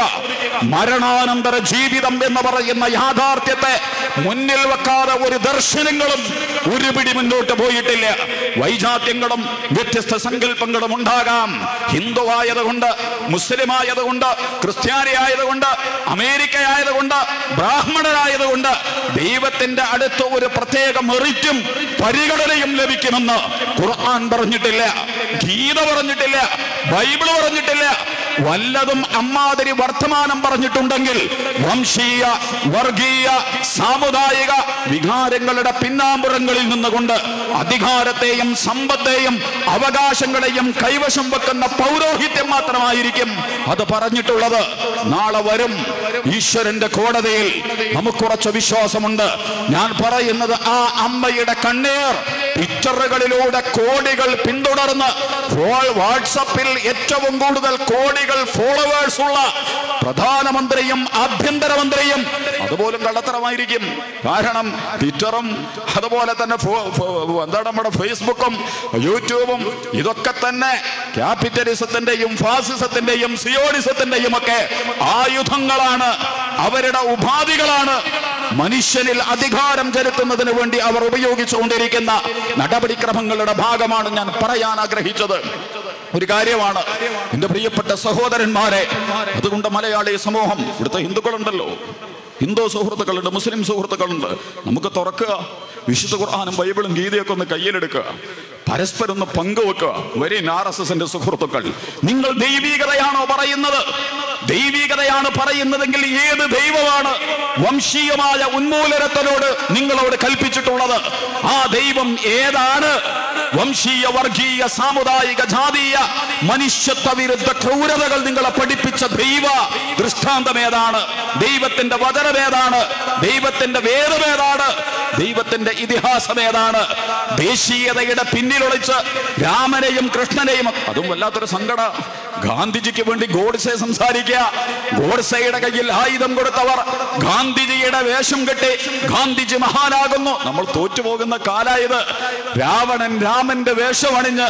മരണാനന്തര ജീവിതം എന്ന് പറയുന്ന യാഥാർത്ഥ്യത്തെ മുന്നിൽ വെക്കാതെ ഒരു ദർശനങ്ങളും ഒരു പിടി മുന്നോട്ട് പോയിട്ടില്ല വൈജാത്യങ്ങളും വ്യത്യസ്ത സങ്കല്പങ്ങളും ഉണ്ടാകാം ഹിന്ദു ആയതുകൊണ്ട് മുസ്ലിം ആയതുകൊണ്ട് ക്രിസ്ത്യാനി ആയതുകൊണ്ട് അമേരിക്ക ആയതുകൊണ്ട് ബ്രാഹ്മണനായതുകൊണ്ട് ദൈവത്തിന്റെ അടുത്ത് ഒരു പ്രത്യേക മെറിറ്റും പരിഗണനയും ലഭിക്കുമെന്ന് ഖുർആൻ പറഞ്ഞിട്ടില്ല ഗീത പറഞ്ഞിട്ടില്ല ബൈബിൾ പറഞ്ഞിട്ടില്ല വല്ലതും അമ്മാതിരി വർത്തമാനം പറഞ്ഞിട്ടുണ്ടെങ്കിൽ വംശീയ വർഗീയ സാമുദായിക വികാരങ്ങളുടെ പിന്നാമ്പുറങ്ങളിൽ നിന്നുകൊണ്ട് അധികാരത്തെയും സമ്പത്തെയും അവകാശങ്ങളെയും കൈവശം വെക്കുന്ന പൗരോഹിത്യം മാത്രമായിരിക്കും അത് പറഞ്ഞിട്ടുള്ളത് നാളെ വരും ഈശ്വരന്റെ കോടതിയിൽ നമുക്ക് കുറച്ച് വിശ്വാസമുണ്ട് ഞാൻ പറയുന്നത് ആ അമ്മയുടെ കണ്ണീർ പിക്ചറുകളിലൂടെ കോടികൾ പിന്തുടർന്ന് ഫോൾ- വാട്സപ്പിൽ ഏറ്റവും കൂടുതൽ കോടികൾ ഫോളോവേഴ്സ് ഉള്ള പ്രധാനമന്ത്രിയും ആഭ്യന്തരമന്ത്രിയും അതുപോലും കള്ളത്തരമായിരിക്കും കാരണം ട്വിറ്ററും അതുപോലെ തന്നെ ഫോ- ഫോ- എന്താണ് നമ്മുടെ ഫേസ്ബുക്കും യൂട്യൂബും ഇതൊക്കെ തന്നെ ക്യാപിറ്റലിസത്തിന്റെയും ഫാസിസത്തിന്റെയും സിയോണിസത്തിന്റെയും ഒക്കെ ആയുധങ്ങളാണ് അവരുടെ ഉപാധികളാണ് മനുഷ്യനിൽ അധികാരം ചെലുത്തുന്നതിന് വേണ്ടി അവർ ഉപയോഗിച്ചുകൊണ്ടിരിക്കുന്ന നടപടിക്രമങ്ങളുടെ ഭാഗമാണ് ഞാൻ പറയാൻ ആഗ്രഹിച്ചത് ഒരു കാര്യമാണ് എന്റെ പ്രിയപ്പെട്ട സഹോദരന്മാരെ അതുകൊണ്ട് മലയാളി സമൂഹം ഇവിടുത്തെ ഹിന്ദുക്കളുണ്ടല്ലോ ഹിന്ദു സുഹൃത്തുക്കളുണ്ട് മുസ്ലിം സുഹൃത്തുക്കളുണ്ട് നമുക്ക് തുറക്കുക വിശുദ്ധ ഖുർആാനും ബൈബിളും ഗീതയൊക്കെ ഒന്ന് കയ്യിലെടുക്കുക പരസ്പരം ഒന്ന് പങ്കുവെക്കുക വരി ആർ എസ് എസിന്റെ സുഹൃത്തുക്കൾ നിങ്ങൾ ദൈവീകതയാണോ പറയുന്നത് ദൈവീകതയാണ് പറയുന്നതെങ്കിൽ ഏത് ദൈവമാണ് വംശീയമായ ഉന്മൂലനത്തിനോട് നിങ്ങളോട് കൽപ്പിച്ചിട്ടുള്ളത് ആ ദൈവം ഏതാണ് വംശീയ വർഗീയ സാമുദായിക ജാതീയ മനുഷ്യത്വ വിരുദ്ധ ക്രൂരതകൾ നിങ്ങളെ പഠിപ്പിച്ച ദൈവ ദൃഷ്ടാന്തം ഏതാണ് ദൈവത്തിന്റെ വചനം ഏതാണ് ദൈവത്തിന്റെ വേദം ഏതാണ് ദൈവത്തിന്റെ ഇതിഹാസം ഏതാണ് ദേശീയതയുടെ പിന്നിലൊളിച്ച് രാമനെയും കൃഷ്ണനെയും അതും വല്ലാത്തൊരു സങ്കട ഗാന്ധിജിക്ക് വേണ്ടി ഗോഡ്സെ സംസാരിക്കുക ഗോഡ്സെയുടെ കയ്യിൽ ആയുധം കൊടുത്തവർ ഗാന്ധിജിയുടെ വേഷം കെട്ടി ഗാന്ധിജി മഹാനാകുന്നു നമ്മൾ തോറ്റുപോകുന്ന കാലായത് രാവണൻ രാമന്റെ വേഷമണിഞ്ഞ്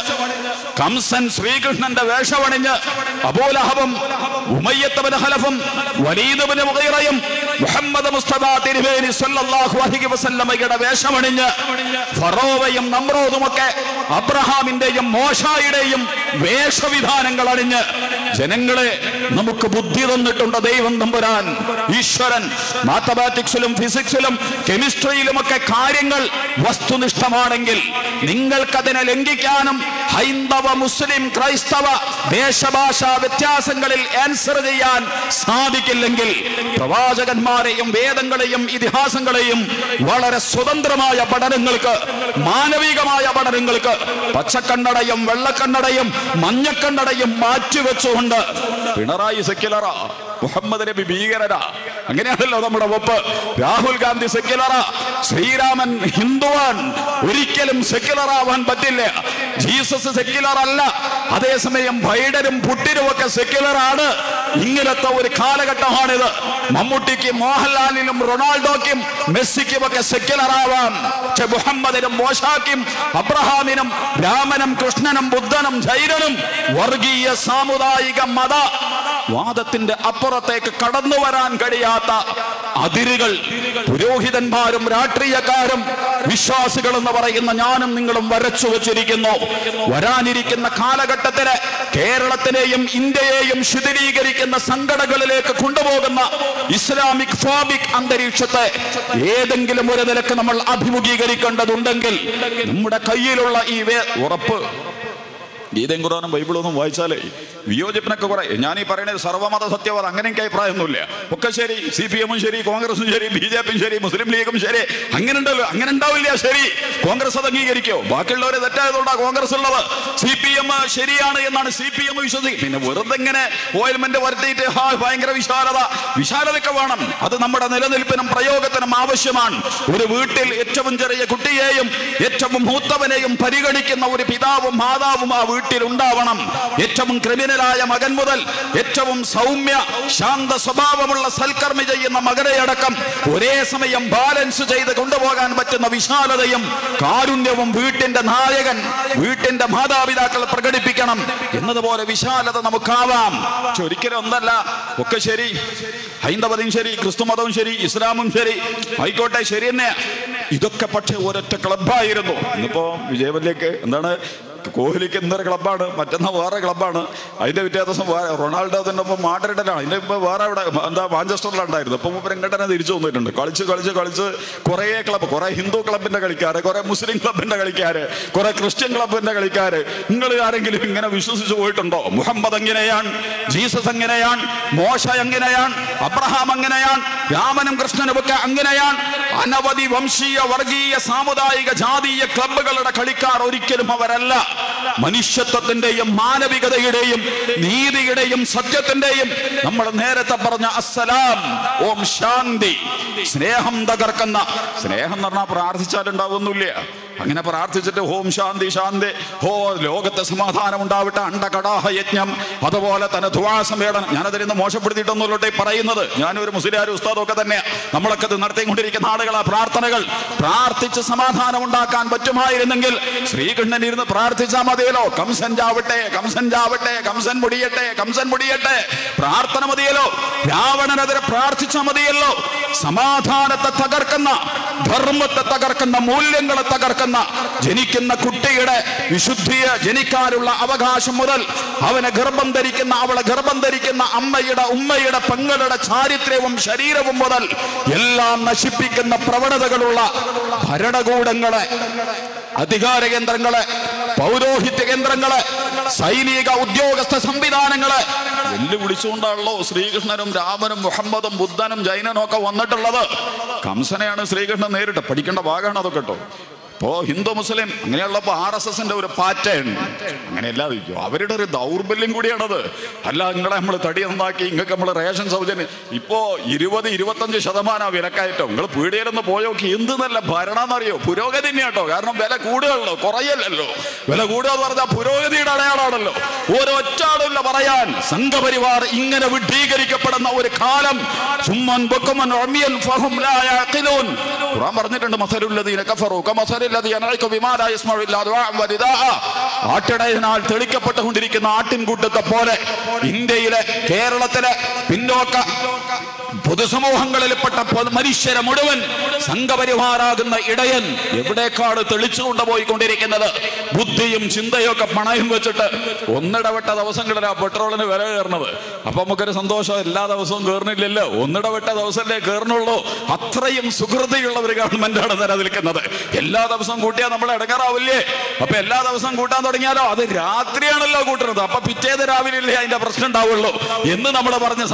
കംസൻ ശ്രീകൃഷ്ണന്റെ വേഷമണിഞ്ഞ് അബൂലഹബും ഉമയ്യത്തബന് ഹലഫും വലീദബന് മുഗൈറയും മുഹമ്മദ് മുസ്തഫ തിരുവേനി സല്ലല്ലാഹു അലൈഹി വസല്ലമയുടെ വേഷമണിഞ്ഞ് ഫറോവയും നമ്രോദുമൊക്കെ അബ്രഹാമിന്റെയും മോശായുടെയും വേഷവിധാനങ്ങൾ അണിഞ്ഞ് ജനങ്ങളെ നമുക്ക് ബുദ്ധി തന്നിട്ടുണ്ട് ദൈവം തമ്പുരാൻ ഈശ്വരൻ മാത്തമാറ്റിക്സിലും ഫിസിക്സിലും കെമിസ്ട്രിയിലുമൊക്കെ കാര്യങ്ങൾ വസ്തുനിഷ്ഠമാണെങ്കിൽ നിങ്ങൾക്കതിനെ ലംഘിക്കാനും ഹൈന്ദവ മുസ്ലിം ക്രൈസ്തവ ദേശഭാഷാ വ്യത്യാസങ്ങളിൽ ആൻസർ ചെയ്യാൻ സാധിക്കില്ലെങ്കിൽ പ്രവാചകന്മാരെയും വേദങ്ങളെയും ഇതിഹാസങ്ങളെയും വളരെ സ്വതന്ത്രമായ പഠനങ്ങൾക്ക് മാനവികമായ പഠനങ്ങൾക്ക് പച്ചക്കണ്ണടയും വെള്ളക്കണ്ണടയും മഞ്ഞക്കണ്ണടയും മാറ്റിവെച്ചുകൊണ്ട് പിണറായി സെക്യുലറ മുഹമ്മദ് നബി ഭീകരരാ അങ്ങനെയാണല്ലോ നമ്മുടെ ഒപ്പ് രാഹുൽ ഗാന്ധി സെക്യുലറാ ശ്രീരാമൻ ഹിന്ദുവാൻ ഒരിക്കലും സെക്യുലർ ആവാൻ പറ്റില്ല ജീസസ് സെക്യുലർ അല്ല അതേസമയം ബൈഡനും പുട്ടിനും ഒക്കെ സെക്യുലർ ആണ് ഇങ്ങനത്തെ ഒരു കാലഘട്ടമാണിത് മമ്മൂട്ടിക്കും മോഹൻലാലിനും റൊണാൾഡോയ്ക്കും മെസ്സിക്കും ഒക്കെ സെക്യുലർ ആവാം പക്ഷെ മുഹമ്മദിനും മോശാക്കും അബ്രഹാമിനും രാമനും കൃഷ്ണനും ബുദ്ധനും ജൈനനും വർഗീയ സാമുദായിക മത വാദത്തിന്റെ അപ്പുറത്തേക്ക് കടന്നു വരാൻ കഴിയാത്ത അതിരുകൾ പുരോഹിതന്മാരും രാഷ്ട്രീയക്കാരും വിശ്വാസികൾ എന്ന് പറയുന്ന ഞാനും നിങ്ങളും വരച്ചു വച്ചിരിക്കുന്നു വരാനിരിക്കുന്ന കാലഘട്ടത്തില് കേരളത്തിനെയും ഇന്ത്യയെയും ശിഥിലീകരിക്കുന്ന സംഘടനകളിലേക്ക് കൊണ്ടുപോകുന്ന ഇസ്ലാമിക് ഫോബിക് അന്തരീക്ഷത്തെ ഏതെങ്കിലും ഒരു നിലക്ക് നമ്മൾ അഭിമുഖീകരിക്കേണ്ടതുണ്ടെങ്കിൽ നമ്മുടെ കയ്യിലുള്ള ഈ വേ ഉറപ്പ് ഗീതയും ഖുറാനും ബൈബിളും ഒന്നും വായിച്ചാലേ വിയോജിപ്പിനൊക്കെ കുറെ ഞാൻ ഈ പറയുന്നത് സർവ്വമത സത്യവാദ അങ്ങനെ എനിക്ക് അഭിപ്രായമൊന്നുമില്ല ഒക്കെ ശരി സി പി എമ്മും ശരി കോൺഗ്രസും ശരി ബി ജെ പിയും ശരി മുസ്ലിം ലീഗും ശരി അങ്ങനെ ഉണ്ടല്ലോ അങ്ങനെ ഉണ്ടാവില്ല ശരി കോൺഗ്രസ് അത് അംഗീകരിക്കോ ബാക്കിയുള്ളവരെ തെറ്റായതുകൊണ്ടാണ് കോൺഗ്രസ് ഉള്ളത് സി പി എം ശരിയാണ് എന്നാണ് സി പി എം വിശ്വസിക്കുന്നത് പിന്നെ വെറുതെ ഇങ്ങനെ ഓയിൽമെന്റ് വരുത്തിയിട്ട് ഹാ ഭയങ്കര വിശാലത വിശാലതയൊക്കെ വേണം അത് നമ്മുടെ നിലനിൽപ്പിനും പ്രയോഗത്തിനും ആവശ്യമാണ് ഒരു വീട്ടിൽ ഏറ്റവും ചെറിയ കുട്ടിയെയും ഏറ്റവും മൂത്തവനെയും പരിഗണിക്കുന്ന ഒരു പിതാവും മാതാവും ആ വീട്ടിൽ ഉണ്ടാവണം ഏറ്റവും ക്രിമിനലായ മകൻ മുതൽ ഏറ്റവും സൗമ്യ ശാന്ത സ്വഭാവമുള്ള സൽക്കർമ്മി ചെയ്യുന്ന മകനെ അടക്കം ഒരേ സമയം ബാലൻസ് ചെയ്ത് കൊണ്ടുപോകാൻ പറ്റുന്ന വിശാലതയും കാരുണ്യവും വീട്ടിന്റെ നായകൻ വീട്ടിന്റെ മാതാപിതാക്കൾ പ്രകടിപ്പിക്കണം എന്നതുപോലെ വിശാലത നമുക്കാവാം പക്ഷെ ഒരിക്കലും ഒന്നല്ല ഒക്കെ ശരി ഹൈന്ദവതയും ശരി ക്രിസ്തുമതവും ശരി ഇസ്ലാമും ശരി ആയിക്കോട്ടെ ശരി തന്നെ ഇതൊക്കെ പക്ഷെ ഒരൊറ്റ ക്ലബായിരുന്നു ഇന്നിപ്പോ വിജയവല്ലേക്ക് എന്താണ് കോഹ്ലിക്ക് ഇന്നൊരു ക്ലബ്ബാണ് മറ്റന്നാ വേറെ ക്ലബ്ബാണ് അതിന്റെ പിറ്റേ ദിവസം വേ- റൊണാൾഡോ അതിന്റെ ഒപ്പം മാഡ്രിഡിലാണ് അതിന്റെ ഇപ്പൊ വേറെ ഇവിടെ എന്താ മാഞ്ചസ്റ്ററിലുണ്ടായിരുന്നു ഇപ്പൊ മൂപ്പര് ഇങ്ങോട്ട് തന്നെ തിരിച്ചു വന്നിട്ടുണ്ട് കളിച്ച് കളിച്ച് കളിച്ച് കുറേ ക്ലബ്ബ് കുറെ ഹിന്ദു ക്ലബിന്റെ കളിക്കാര് കുറെ മുസ്ലിം ക്ലബിന്റെ കളിക്കാര് കുറെ ക്രിസ്ത്യൻ ക്ലബിന്റെ കളിക്കാര് നിങ്ങൾ ആരെങ്കിലും ഇങ്ങനെ വിശ്വസിച്ച് പോയിട്ടുണ്ടോ മുഹമ്മദ് എങ്ങനെയാണ് ജീസസ് എങ്ങനെയാണ് മോശ എങ്ങനെയാണ് അബ്രഹാം എങ്ങനെയാണ് രാമനും കൃഷ്ണനും ഒക്കെ അങ്ങനെയാണ് അനവധി വംശീയ വർഗീയ സാമുദായിക ജാതീയ ക്ലബുകളുടെ കളിക്കാർ ഒരിക്കലും അവരല്ല മനുഷ്യത്വത്തിന്റെയും മാനവികതയുടെയും നീതിയുടെയും സത്യത്തിന്റെയും നമ്മൾ നേരത്തെ പറഞ്ഞ അസ്സലാം ഓം ശാന്തി സ്നേഹം തകർക്കുന്ന സ്നേഹം എന്ന് പറഞ്ഞാൽ പ്രാർത്ഥിച്ചാലുണ്ടാവുന്നില്ല അങ്ങനെ പ്രാർത്ഥിച്ചിട്ട് ഹോം ശാന്തി ശാന്തി ഹോ ലോകത്തെ സമാധാനം ഉണ്ടാവട്ടെ അണ്ടകടാഹ യജ്ഞം അതുപോലെ തന്നെ ധുവാസമേടനം ഞാനതിൽ നിന്ന് മോശപ്പെടുത്തിയിട്ടൊന്നുമില്ലോട്ടെ പറയുന്നത് ഞാനൊരു മുസ്ലിയാർ ഉസ്താദൊക്കെ തന്നെ നമ്മളൊക്കെ ഇത് നടത്തിക്കൊണ്ടിരിക്കുന്ന ആളുകളാ പ്രാർത്ഥനകൾ പ്രാർത്ഥിച്ച് സമാധാനം ഉണ്ടാക്കാൻ പറ്റുമായിരുന്നെങ്കിൽ ശ്രീകൃഷ്ണൻ ഇരുന്ന് പ്രാർത്ഥിച്ചാൽ മതിയല്ലോ കംസൻ ചാവട്ടെ കംസൻ ചാവട്ടെ കംസൻ മുടിയട്ടെ കംസൻ മുടിയട്ടെ പ്രാർത്ഥന മതിയല്ലോ രാവണനെതിരെ പ്രാർത്ഥിച്ചാൽ മതിയല്ലോ സമാധാനത്തെ തകർക്കുന്ന ധർമ്മത്തെ തകർക്കുന്ന മൂല്യങ്ങളെ തകർക്കുന്ന ജനിക്കുന്ന കുട്ടിയുടെ വിശുദ്ധിയെ ജനിക്കാനുള്ള അവകാശം മുതൽ അവനെ ഗർഭം ധരിക്കുന്ന അവളെ ഗർഭം ധരിക്കുന്ന അമ്മയുടെ ഉമ്മയുടെ പെങ്ങളുടെ ചാരിത്രവും ശരീരവും മുതൽ എല്ലാം നശിപ്പിക്കുന്ന പ്രവണതകളുള്ള ഭരണകൂടങ്ങളെ അധികാര കേന്ദ്രങ്ങളെ പൗരോഹിത്യ കേന്ദ്രങ്ങളെ സൈനിക ഉദ്യോഗസ്ഥ സംവിധാനങ്ങളെ വെല്ലുവിളിച്ചുകൊണ്ടാണല്ലോ ശ്രീകൃഷ്ണനും രാമനും മുഹമ്മദും ബുദ്ധനും ജൈനനും ഒക്കെ വന്നിട്ടുള്ളത് കംസനെയാണ് ശ്രീകൃഷ്ണൻ നേരിട്ട് പഠിക്കേണ്ട ഭാഗമാണ് അതൊക്കെ കേട്ടോ ഇപ്പോ ഹിന്ദു മുസ്ലിം അങ്ങനെയുള്ളപ്പോ ആർ എസ് എസിന്റെ ഒരു പാറ്റേൺ അങ്ങനെയല്ല ഇരിക്കും അവരുടെ ഒരു ദൗർബല്യം കൂടിയാണത് അല്ല നിങ്ങളെ നമ്മൾ തടി നന്നാക്കി ഇങ്ങൾക്ക് നമ്മൾ റേഷൻ സൗജന്യം ഇപ്പോ ഇരുപത് ഇരുപത്തഞ്ച് ശതമാനം വിലക്കയറ്റം നിങ്ങൾ പീടികയിലൊന്ന് പോയോക്കി എന്ത് നല്ല ഭരണമെന്നറിയോ പുരോഗതി തന്നെയാട്ടോ കാരണം വില കൂടുകയല്ലോ കുറയല്ലല്ലോ വില കൂടുക എന്ന് പറഞ്ഞാൽ പുരോഗതിയുടെ അടയാളാണല്ലോ ഒരൊറ്റ ആളില്ല പറയാൻ സംഘപരിവാർ ഇങ്ങനെ വിഡ്ഢീകരിക്കപ്പെടുന്ന ഒരു കാലം സുമ്മൻ ബുക്കുമൻ ഉമ്മിയൻ ഫഹും ലാ യഅഖിലൂൻ ഖുർആൻ പറഞ്ഞിട്ടുണ്ട് മസലുല്ലദീന കഫറു കമസലില്ലദീ യനഇകു ബിമാ ലാ യസ്മഉ ഇല്ലാ ദുആഅൻ വനിദാഅ ആട്ടിടയനാൽ തെളിക്കപ്പെട്ടുകൊണ്ടിരിക്കുന്ന ആട്ടിൻകൂട്ടത്തെ പോലെ ഇന്ത്യയിലെ കേരളത്തിലെ പിന്നോക്ക പൊതുസമൂഹങ്ങളിൽപ്പെട്ട പൊതു- മനുഷ്യരെ മുഴുവൻ സംഘപരിവാറാകുന്ന ഇടയൻ എവിടേക്കാണ് തെളിച്ചു കൊണ്ടുപോയിക്കൊണ്ടിരിക്കുന്നത് ബുദ്ധിയും ചിന്തയും ഒക്കെ പണയം വെച്ചിട്ട് ഒന്നിടവിട്ട ദിവസങ്ങളിലാ പെട്രോളിന് വില കയറുന്നത് അപ്പൊ നമുക്കൊരു സന്തോഷം എല്ലാ ദിവസവും കയറുന്നില്ലല്ലോ ഒന്നിടവിട്ട ദിവസമല്ലേ കയറുന്നുള്ളൂ അത്രയും സുഹൃതിയുള്ള ഒരു ഗവൺമെന്റാണ് നിലനിൽക്കുന്നത് എല്ലാ ദിവസവും കൂട്ടിയാൽ നമ്മൾ ഇടങ്ങാറാവില്ലേ അപ്പൊ എല്ലാ ദിവസവും കൂട്ടാൻ തുടങ്ങിയാലോ അത് രാത്രിയാണല്ലോ കൂട്ടുന്നത് അപ്പൊ പിറ്റേത് രാവിലെ ഇല്ലേ അതിന്റെ പ്രശ്നം ഉണ്ടാവുള്ളൂ എന്ന് നമ്മൾ പറഞ്ഞ്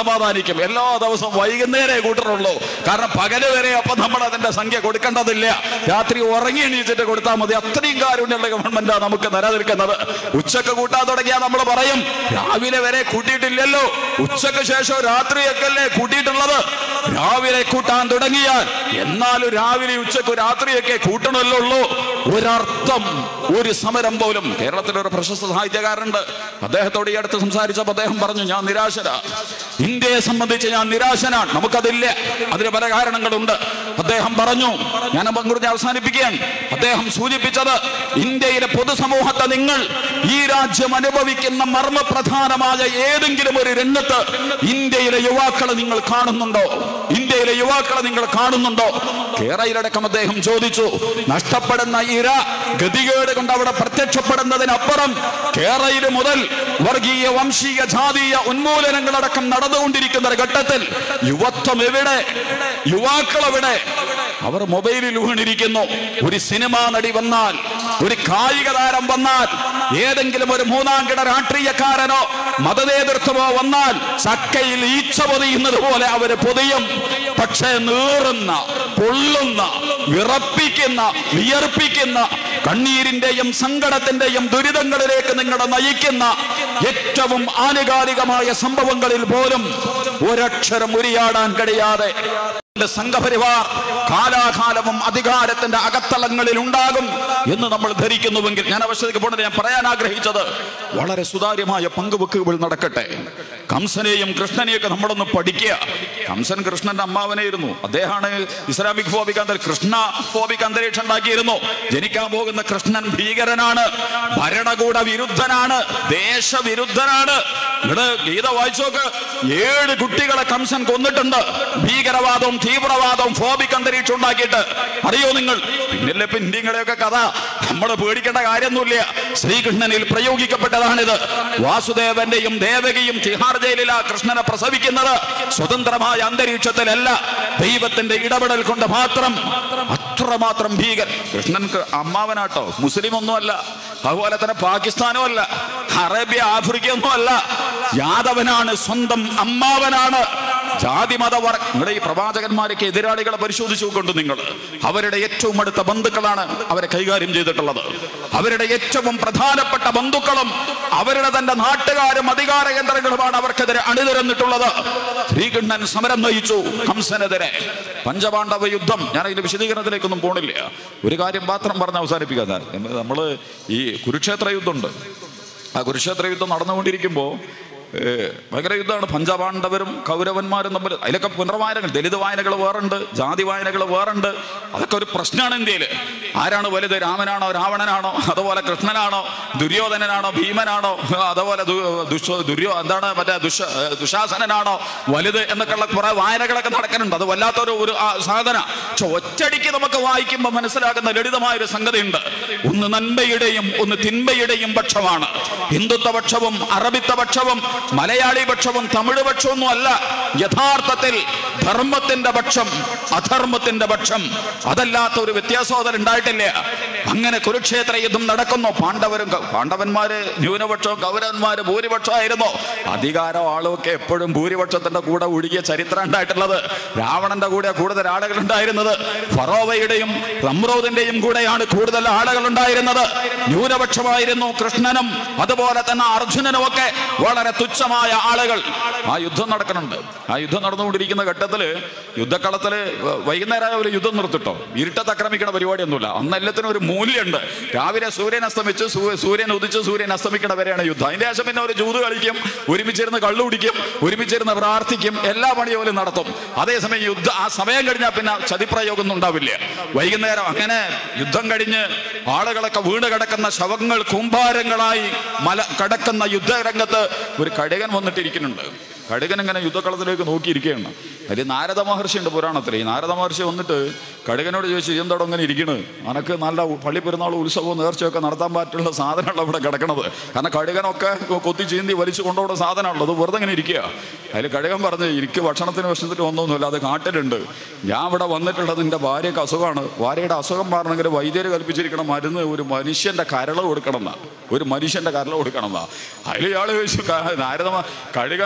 സമാധാനിക്കും എല്ലാ ദിവസവും വൈകുന്നേരേ കൂട്ടറുള്ളൂ കാരണം പകല് വരെ അപ്പൊ നമ്മൾ അതിന്റെ സംഖ്യ കൊടുക്കേണ്ടതില്ല രാത്രി ഉറങ്ങി എണീച്ചിട്ട് കൊടുത്താൽ മതി അത്രയും കാരുണ്യമുള്ള ഗവൺമെന്റാ നമുക്ക് നിലനിൽക്കുന്നത് ഉച്ചക്ക് കൂട്ടാൻ തുടങ്ങിയാൽ നമ്മൾ പറയും രാവിലെ വരെ കൂട്ടിയിട്ടില്ലല്ലോ ഉച്ചക്ക് ശേഷം രാത്രിയൊക്കെ അല്ലേ കൂട്ടിയിട്ടുള്ളത് രാവിലെ കൂട്ടാൻ തുടങ്ങിയാൽ എന്നാലും രാവിലെ ഉച്ചക്ക് രാത്രിയൊക്കെ കൂട്ടണമല്ലോ ഉള്ളൂ ഒരർത്ഥം ഒരു സമരം പോലും കേരളത്തിലെ ഒരു പ്രശസ്ത സാഹിത്യകാരനുണ്ട് അദ്ദേഹത്തോട് ഈ അടുത്ത് സംസാരിച്ചപ്പോൾ അദ്ദേഹം പറഞ്ഞു ഞാൻ നിരാശനാ ഇന്ത്യയെ സംബന്ധിച്ച് ഞാൻ നിരാശനാണ് നമുക്കതില്ല അതിന് പല കാരണങ്ങളുണ്ട് അദ്ദേഹം പറഞ്ഞു ഞാൻ പങ്കുറിഞ്ഞ് അവസാനിപ്പിക്കുകയാണ് അദ്ദേഹം സൂചിപ്പിച്ചത് ഇന്ത്യയിലെ പൊതുസമൂഹത്തെ നിങ്ങൾ ഈ രാജ്യം അനുഭവിക്കുന്ന മർമ്മപ്രധാനമായ ഏതെങ്കിലും ഒരു രംഗത്ത് ഇന്ത്യയിലെ യുവാക്കളെ നിങ്ങൾ കാണുന്നുണ്ടോ ഇന്ത്യയിലെ യുവാക്കളെ നിങ്ങൾ കാണുന്നുണ്ടോ കേരളയിലടക്കം അദ്ദേഹം ചോദിച്ചു നഷ്ടപ്പെടുന്ന ഇര ഗതികേട് കൊണ്ട് അവിടെ പ്രത്യക്ഷപ്പെടുന്നതിനപ്പുറം കേരളയിൽ മുതൽ വർഗീയ വംശീയ ജാതീയ ഉന്മൂലനങ്ങളടക്കം നടന്നുകൊണ്ടിരിക്കുന്ന ഒരു ഘട്ടത്തിൽ യുവത്വം എവിടെ യുവാക്കൾ എവിടെ അവർ മൊബൈലിൽ ഊണിരിക്കുന്നു ഒരു സിനിമാ നടി വന്നാൽ ഒരു കായിക താരം വന്നാൽ ഏതെങ്കിലും ഒരു മൂന്നാം കിട രാഷ്ട്രീയക്കാരനോ മതനേതൃത്വമോ വന്നാൽ ചക്കയിൽ ഈച്ച പൊതിയുന്നത് പോലെ അവര് പൊതിയും പക്ഷേ നീറുന്ന പൊള്ളുന്ന വിറപ്പിക്കുന്ന വിയർപ്പിക്കുന്ന കണ്ണീരിന്റെയും സങ്കടത്തിന്റെയും ദുരിതങ്ങളിലേക്ക് നിങ്ങളെ നയിക്കുന്ന ഏറ്റവും ആനുകാലികമായ സംഭവങ്ങളിൽ പോലും ഒരക്ഷരം ഉരിയാടാൻ കഴിയാതെ സംഘപരിവാർ കാലാകാലവും അധികാരത്തിന്റെ അകത്തളങ്ങളിൽ ഉണ്ടാകും എന്ന് നമ്മൾ ധരിക്കുന്നുവെങ്കിൽ ഞാൻ അവസ്ഥയ്ക്ക് പോകേണ്ടത് ഞാൻ പറയാൻ ആഗ്രഹിച്ചത് വളരെ സുതാര്യമായ പങ്കുവെക്കുകൾ നടക്കട്ടെ കംസനെയും കൃഷ്ണനെയൊക്കെ നമ്മളൊന്ന് പഠിക്കുക കംസൻ കൃഷ്ണന്റെ അമ്മാവനായിരുന്നു അദ്ദേഹമാണ് ഇസ്ലാമിക് ഫോബിക് അന്തരീ കൃഷ്ണ ഫോബിക് അന്തരീക്ഷം ഉണ്ടാക്കിയിരുന്നു ജനിക്കാൻ പോകുന്ന കൃഷ്ണൻ ഭീകരനാണ് ഭരണകൂട വിരുദ്ധനാണ് ദേശവിരുദ്ധനാണ് ഇവിടെ ഗീത വായിച്ചോക്ക് ഏഴ് കുട്ടികളെ കംസൻ കൊന്നിട്ടുണ്ട് ഭീകരവാദവും തീവ്രവാദവും ഫോബിക് അന്തരീക്ഷം ഉണ്ടാക്കിയിട്ട് അറിയോ നിങ്ങൾ പിന്നല്ലേ ഇപ്പൊ ഇന്ത്യങ്ങളെയൊക്കെ കഥ നമ്മൾ പേടിക്കേണ്ട കാര്യമൊന്നുമില്ല ശ്രീകൃഷ്ണനിൽ പ്രയോഗിക്കപ്പെട്ടതാണിത് വാസുദേവന്റെയും ദേവകിയും തിഹാർ ജയിലിലാ കൃഷ്ണനെ പ്രസവിക്കുന്നത് സ്വതന്ത്രമായ അന്തരീക്ഷത്തിലല്ല ദൈവത്തിന്റെ ഇടപെടൽ കൊണ്ട് മാത്രം അത്രമാത്രം ഭീകർ കൃഷ്ണൻക്ക് അമ്മാവനാട്ടോ മുസ്ലിം ഒന്നുമല്ല അതുപോലെ തന്നെ പാകിസ്ഥാനും അല്ല അറേബ്യ ആഫ്രിക്ക ഒന്നും അല്ല യാദവനാണ് സ്വന്തം അമ്മാവനാണ് ജാതി മതവർ നിങ്ങളുടെ ഈ പ്രവാചകന്മാരൊക്കെ എതിരാളികളെ പരിശോധിച്ചു കൊണ്ട് നിങ്ങൾ അവരുടെ ഏറ്റവും അടുത്ത ബന്ധുക്കളാണ് അവരെ കൈകാര്യം ചെയ്തിട്ടുള്ളത് അവരുടെ ഏറ്റവും പ്രധാനപ്പെട്ട ബന്ധുക്കളും അവരുടെ തന്നെ നാട്ടുകാരും അധികാര കേന്ദ്രങ്ങളുമാണ് അവർക്കെതിരെ അണിനിരന്നിട്ടുള്ളത് ശ്രീകൃഷ്ണൻ സമരം നയിച്ചു കംസനെതിരെ പഞ്ചപാണ്ഡവ യുദ്ധം ഞാൻ അതിന്റെ വിശദീകരണത്തിലേക്കൊന്നും പോണില്ല ഒരു കാര്യം മാത്രം പറഞ്ഞ് അവസാനിപ്പിക്കാൻ നമ്മൾ ഈ കുരുക്ഷേത്ര യുദ്ധമുണ്ട് ആ കുരുക്ഷേത്ര യുദ്ധം നടന്നുകൊണ്ടിരിക്കുമ്പോൾ ഏഹ്, ഭയങ്കര യുദ്ധമാണ് പഞ്ചപാണ്ഡവരും കൗരവന്മാരും തമ്മിൽ അതിലൊക്കെ പുനർവായനകൾ ദലിത് വായനകൾ വേറുണ്ട് ജാതി വായനകൾ വേറുണ്ട് അതൊക്കെ ഒരു പ്രശ്നമാണ് ഇന്ത്യയിൽ ആരാണ് വലുത് രാമനാണോ രാവണനാണോ അതുപോലെ കൃഷ്ണനാണോ ദുര്യോധനനാണോ ഭീമനാണോ അതുപോലെ ദു- ദുഷ ദുര്യോ എന്താണ് മറ്റേ ദുഷ ദുശാസനനാണോ വലുത് എന്നൊക്കെയുള്ള കുറെ വായനകളൊക്കെ നടക്കുന്നുണ്ട് അത് വല്ലാത്തൊരു ഒരു ആ, സാധന പക്ഷെ ഒറ്റടിക്ക് നമുക്ക് വായിക്കുമ്പോൾ മനസ്സിലാക്കുന്ന ലളിതമായ ഒരു സംഗതിയുണ്ട് ഒന്ന് നന്മയുടെയും ഒന്ന് തിന്മയുടെയും പക്ഷമാണ് ഹിന്ദുത്വ പക്ഷവും അറബിത്വ പക്ഷവും മലയാളി പക്ഷവും തമിഴ് പക്ഷമൊന്നും അല്ല യഥാർത്ഥത്തിൽ ധർമ്മത്തിന്റെ പക്ഷം അധർമ്മത്തിന്റെ പക്ഷം അതല്ലാത്ത ഒരു വ്യത്യാസം അതിൽ ഉണ്ടായിട്ടില്ല അങ്ങനെ കുരുക്ഷേത്ര യുദ്ധം നടക്കുന്നു പാണ്ഡവരും ക- പാണ്ഡവന്മാര് ന്യൂനപക്ഷവും കൗരവന്മാര് ഭൂരിപക്ഷമായിരുന്നു അധികാരം ആളുമൊക്കെ എപ്പോഴും ഭൂരിപക്ഷത്തിന്റെ കൂടെ ഒഴുകിയ ചരിത്രം ഉണ്ടായിട്ടുള്ളത് രാവണന്റെ കൂടെ കൂടുതൽ ആളുകൾ ഉണ്ടായിരുന്നത് ഫറോവയുടെയും റംറോദിന്റെയും കൂടെയാണ് കൂടുതൽ ആളുകൾ ഉണ്ടായിരുന്നത് ന്യൂനപക്ഷമായിരുന്നു കൃഷ്ണനും അതുപോലെ തന്നെ അർജുനനും ഒക്കെ വളരെ തുച്ഛമായ ആളുകൾ ആ യുദ്ധം നടക്കുന്നുണ്ട് ആ യുദ്ധം നടന്നുകൊണ്ടിരിക്കുന്ന ഘട്ടത്തില് യുദ്ധക്കളത്തില് വ- വൈകുന്നേരം ഒരു യുദ്ധം നിർത്തിട്ടോ ഇരുട്ടത്ത് ആക്രമിക്കണ പരിപാടിയൊന്നുമില്ല അന്ന് എല്ലാത്തിനും ഒരു മൂല്യമുണ്ട് രാവിലെ സൂര്യൻ അസ്തമിച്ച് സൂ- സൂര്യൻ ഉദിച്ച് സൂര്യൻ അസ്തമിക്കണ വരെയാണ് യുദ്ധം അതിന്റെ ശേഷം പിന്നെ ഒരു ജൂത് കളിക്കും ഒരുമിച്ചിരുന്ന് കള്ളു കുടിക്കും ഒരുമിച്ചിരുന്ന് പ്രാർത്ഥിക്കും എല്ലാ പണിയോലും നടത്തും അതേസമയം യുദ്ധ ആ സമയം കഴിഞ്ഞാൽ പിന്നെ ചതിപ്രയോഗം ഒന്നും ഉണ്ടാവില്ല വൈകുന്നേരം അങ്ങനെ യുദ്ധം കഴിഞ്ഞ് ആളുകളൊക്കെ വീണ് കിടക്കുന്ന ശവങ്ങൾ കൂമ്പാരങ്ങളായി മല കടക്കുന്ന യുദ്ധരംഗത്ത് ഒരു കഴുകൻ വന്നിട്ടിരിക്കുന്നുണ്ട് കഴുകൻ ഇങ്ങനെ യുദ്ധക്കളത്തിലേക്ക് നോക്കിയിരിക്കുകയാണ് അതിൽ നാരദ മഹർഷി ഉണ്ട് പുരാണത്തിൽ ഈ നാരദ മഹർഷി വന്നിട്ട് കഴുകനോട് ചോദിച്ചു ഇതെന്തോടെ ഇങ്ങനെ ഇരിക്കണ് അനക്ക് നല്ല പള്ളി പെരുന്നാൾ ഉത്സവവും നേർച്ചയൊക്കെ നടത്താൻ പറ്റുള്ള സാധനമല്ല ഇവിടെ കിടക്കണത് കാരണം കഴുകനൊക്കെ കൊത്തി ചീന്തി വലിച്ചു കൊണ്ടുപോകുന്ന സാധനമുള്ളത് അത് വെറുതെ ഇങ്ങനെ ഇരിക്കുക അതിൽ കഴുകൻ പറഞ്ഞ് എനിക്ക് ഭക്ഷണത്തിന് വിഷയത്തിന് ഒന്നൊന്നുമില്ല അത് കാട്ടിലുണ്ട് ഞാൻ ഇവിടെ വന്നിട്ടുള്ളത് എൻ്റെ ഭാര്യയ്ക്ക് അസുഖമാണ് ഭാര്യയുടെ അസുഖം മാറണമെങ്കിൽ വൈദ്യര് കൽപ്പിച്ചിരിക്കണം മരുന്ന് ഒരു മനുഷ്യന്റെ കരള കൊടുക്കണം എന്നാ ഒരു മനുഷ്യന്റെ കരള കൊടുക്കണം എന്നാ അതിൽ ഇയാൾ ചോദിച്ചു ക- നാരദ മ- കഴുക നാരദ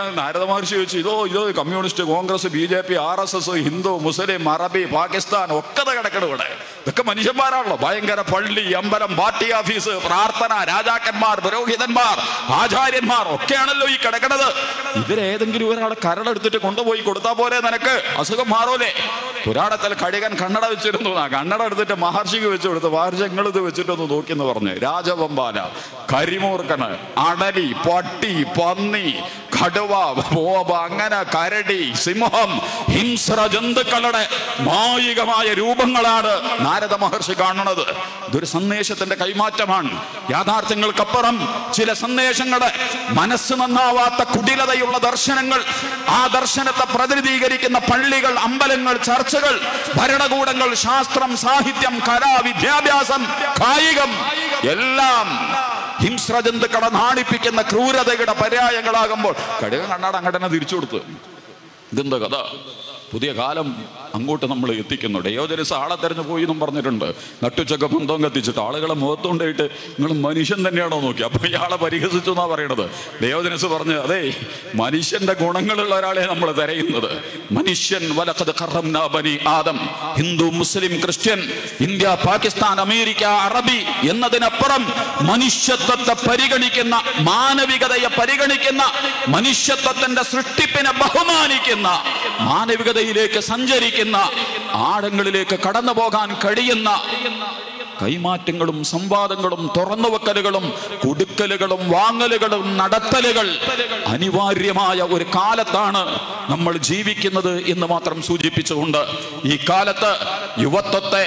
മഹർഷി ചോദിച്ചു ഇതോ ഇതോ communist Congress B J P R S S ഹിന്ദു മുസ്ലിം അറബി പാകിസ്ഥാൻ ഒക്കെ ദേ കിടക്കണം ഇവിടെ ഇതൊക്കെ മനുഷ്യന്മാരാണല്ലോ ഭയങ്കര പള്ളി അമ്പലം പാർട്ടി ഓഫീസ് പ്രാർത്ഥന രാജാക്കന്മാർ പുരോഹിതന്മാർ ആചാര്യന്മാർ ഒക്കെയാണല്ലോ ഈ കിടക്കണത് ഇതിലേതെങ്കിലും ഒരാളെ കരടെടുത്തിട്ട് കൊണ്ടുപോയി കൊടുത്താൽ പോരെ നിനക്ക് അസുഖം മാറൂലേ പുരാണത്തിൽ കടികൻ കണ്ണട വെച്ചിരുന്നു എന്നാ. കണ്ണട എടുത്തിട്ട് മഹർഷിക്ക് വെച്ച് കൊടുത്ത് മഹർഷി ഇത് വെച്ചിട്ടൊന്ന് നോക്കിയെന്ന് പറഞ്ഞ് രാജവമ്പാല കരിമൂർക്കണ് അടലി പട്ടി പന്നി കടുവ ബോബ അങ്ങനെ കരടി സിംഹം ഹിംസ്ര ജന്തുക്കളുടെ മായികമായ രൂപങ്ങളാണ് നാരദ മഹർഷി കാണുന്നത് ഇതൊരു സന്ദേശത്തിന്റെ കൈമാറ്റമാണ് യാഥാർത്ഥ്യങ്ങൾക്കപ്പുറം ചില സന്ദേശങ്ങള് മനസ്സ് നന്നാവാത്ത കുടിലതയുള്ള ദർശനങ്ങൾ ആ ദർശനത്തെ പ്രതിനിധീകരിക്കുന്ന പള്ളികൾ അമ്പലങ്ങൾ ചർച്ചകൾ ഭരണകൂടങ്ങൾ ശാസ്ത്രം സാഹിത്യം കല വിദ്യാഭ്യാസം കായികം എല്ലാം ഹിംസ്രജന്തുക്കളെ നാണിപ്പിക്കുന്ന ക്രൂരതയുടെ പര്യായങ്ങളാകുമ്പോൾ കടുക കണ്ണാട് അങ്ങോട്ട് തന്നെ തിരിച്ചു കൊടുത്തു ഇതെന്താ കഥ പുതിയ കാലം അങ്ങോട്ട് നമ്മൾ എത്തിക്കുന്നു ഡയോജനസ് ആളെ തെരഞ്ഞു പോയി എന്നും പറഞ്ഞിട്ടുണ്ട് നട്ടുച്ചക്ക ബന്ധം കത്തിച്ചിട്ട് ആളുകളെ മുഖത്തുകൊണ്ടായിട്ട് നിങ്ങൾ മനുഷ്യൻ തന്നെയാണോ നോക്കി അപ്പൊ ഇയാളെ പരിഹസിച്ചു എന്നാ പറയണത് ഡയോജനസ് പറഞ്ഞ് അതെ മനുഷ്യന്റെ ഗുണങ്ങളുള്ള ഒരാളെ നമ്മൾ തിരയുന്നത് മനുഷ്യൻ വലക്കത് കറംനാ ബനി ആദം ഹിന്ദു മുസ്ലിം ക്രിസ്ത്യൻ ഇന്ത്യ പാകിസ്ഥാൻ അമേരിക്ക അറബി എന്നതിനപ്പുറം മനുഷ്യത്വത്തെ പരിഗണിക്കുന്ന മാനവികതയെ പരിഗണിക്കുന്ന മനുഷ്യത്വത്തിന്റെ സൃഷ്ടിപ്പിനെ ബഹുമാനിക്കുന്ന മാനവികതയിലേക്ക് സഞ്ചരിക്കുന്ന ആഴങ്ങളിലേക്ക് കടന്നു പോകാൻ കഴിയുന്ന കൈമാറ്റങ്ങളും സംവാദങ്ങളും തുറന്നുവെക്കലുകളും കുടുക്കലുകളും വാങ്ങലുകളും നടത്തലുകൾ അനിവാര്യമായ ഒരു കാലത്താണ് നമ്മൾ ജീവിക്കുന്നത് എന്ന് മാത്രം സൂചിപ്പിച്ചുകൊണ്ട് ഈ കാലത്ത് യുവത്വത്തെ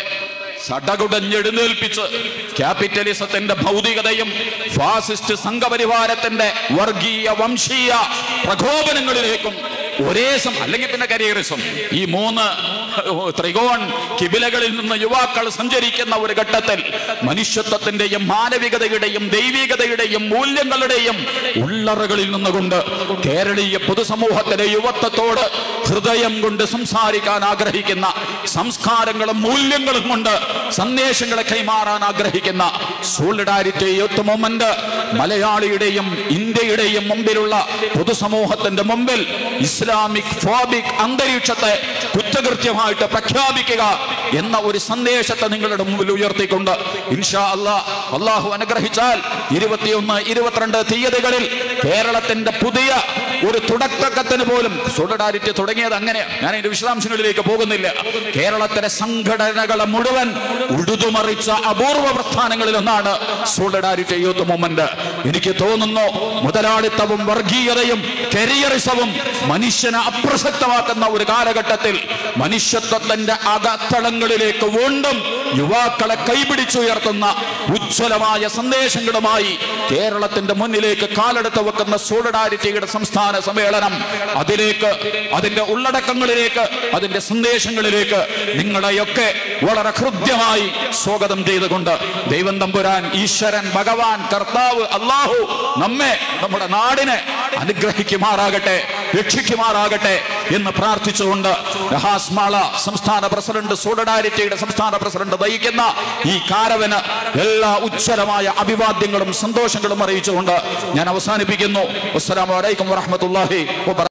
സടകുടഞ്ഞെഴുന്നേൽപ്പിച്ച് ക്യാപിറ്റലിസത്തിന്റെ ഭൗതികതയും ഫാസിസ്റ്റ് സംഘപരിവാരത്തിന്റെ വർഗീയ വംശീയ പ്രകോപനങ്ങളിലേക്കും ഒരേ സം അല്ലെങ്കിൽ പിന്നെ കരിയറിസം ഈ മൂന്ന് ത്രികോൺ കിബിലകളിൽ നിന്ന് യുവാക്കൾ സഞ്ചരിക്കുന്ന ഒരു ഘട്ടത്തിൽ മനുഷ്യത്വത്തിന്റെയും മാനവികതയുടെയും ദൈവികതയുടെയും മൂല്യങ്ങളുടെയും ഉള്ളറകളിൽ നിന്നുകൊണ്ട് കേരളീയ പൊതുസമൂഹത്തിലെ യുവത്വത്തോട് ഹൃദയം കൊണ്ട് സംസാരിക്കാൻ ആഗ്രഹിക്കുന്ന സംസ്കാരങ്ങളും മൂല്യങ്ങളും കൊണ്ട് സന്ദേശങ്ങളെ കൈമാറാൻ ആഗ്രഹിക്കുന്ന സോളിഡാരിറ്റി യൂത്ത് മൂവ്മെന്റ് മലയാളിയുടെയും ഇന്ത്യയുടെയും മുമ്പിലുള്ള പൊതുസമൂഹത്തിന്റെ മുമ്പിൽ ഇസ്ലാമിക് ഫോബിക് അന്തരീക്ഷത്തെ കുറ്റകൃത്യമായിട്ട് പ്രഖ്യാപിക്കുക എന്ന ഒരു സന്ദേശത്തെ നിങ്ങളുടെ മുമ്പിൽ ഉയർത്തിക്കൊണ്ട് ഇൻഷാ അല്ലാ അള്ളാഹു അനുഗ്രഹിച്ചാൽ ഇരുപത്തിയൊന്ന് ഇരുപത്തിരണ്ട് തീയതികളിൽ കേരളത്തിന്റെ പുതിയ ഒരു തുടക്കത്തിന് പോലും സോളിഡാരിറ്റി തുടങ്ങിയത് അങ്ങനെ ഞാൻ അതിന്റെ വിശദാംശങ്ങളിലേക്ക് പോകുന്നില്ല കേരളത്തിലെ സംഘടനകളെ മുഴുവൻ ഉഴുതുമറിച്ച അപൂർവ പ്രസ്ഥാനങ്ങളിൽ ഒന്നാണ് സോളിഡാരിറ്റി യൂത്ത് മൂവ്മെന്റ് എനിക്ക് തോന്നുന്നു മുതലാളിത്തവും വർഗീയതയും കരിയറിസവും മനുഷ്യനെ അപ്രസക്തമാക്കുന്ന ഒരു കാലഘട്ടത്തിൽ മനുഷ്യത്വത്തിന്റെ അകത്തളങ്ങളിലേക്ക് വീണ്ടും യുവാക്കളെ കൈപിടിച്ചുയർത്തുന്ന ഉജ്ജ്വലമായ സന്ദേശങ്ങളുമായി കേരളത്തിന്റെ മുന്നിലേക്ക് കാലെടുത്ത് വെക്കുന്ന സോളിഡാരിറ്റിയുടെ സംസ്ഥാന സമ്മേളനം അതിലേക്ക് അതിന്റെ ഉള്ളടക്കങ്ങളിലേക്ക് അതിന്റെ സന്ദേശങ്ങളിലേക്ക് നിങ്ങളെയൊക്കെ വളരെ ഹൃദ്യമായി സ്വാഗതം ചെയ്തുകൊണ്ട് ദൈവം തമ്പുരാൻ ഈശ്വരൻ ഭഗവാൻ കർത്താവ് അള്ളാഹു നമ്മെ നമ്മുടെ നാടിനെ അനുഗ്രഹിക്കുമാറാകട്ടെ രക്ഷിക്കുമാറാകട്ടെ എന്ന് പ്രാർത്ഥിച്ചുകൊണ്ട് രഹാസ്മാള സംസ്ഥാന പ്രസിഡന്റ് സോളിഡാരിറ്റിയുടെ സംസ്ഥാന പ്രസിഡന്റ് നയിക്കുന്ന ഈ കാരവന് എല്ലാ ഉജ്ജ്വലമായ അഭിവാദ്യങ്ങളും സന്തോഷങ്ങളും അറിയിച്ചുകൊണ്ട് ഞാൻ അവസാനിപ്പിക്കുന്നു അസ്സലാമു അലൈക്കും വറഹ്മത്തുള്ളാഹി വബറ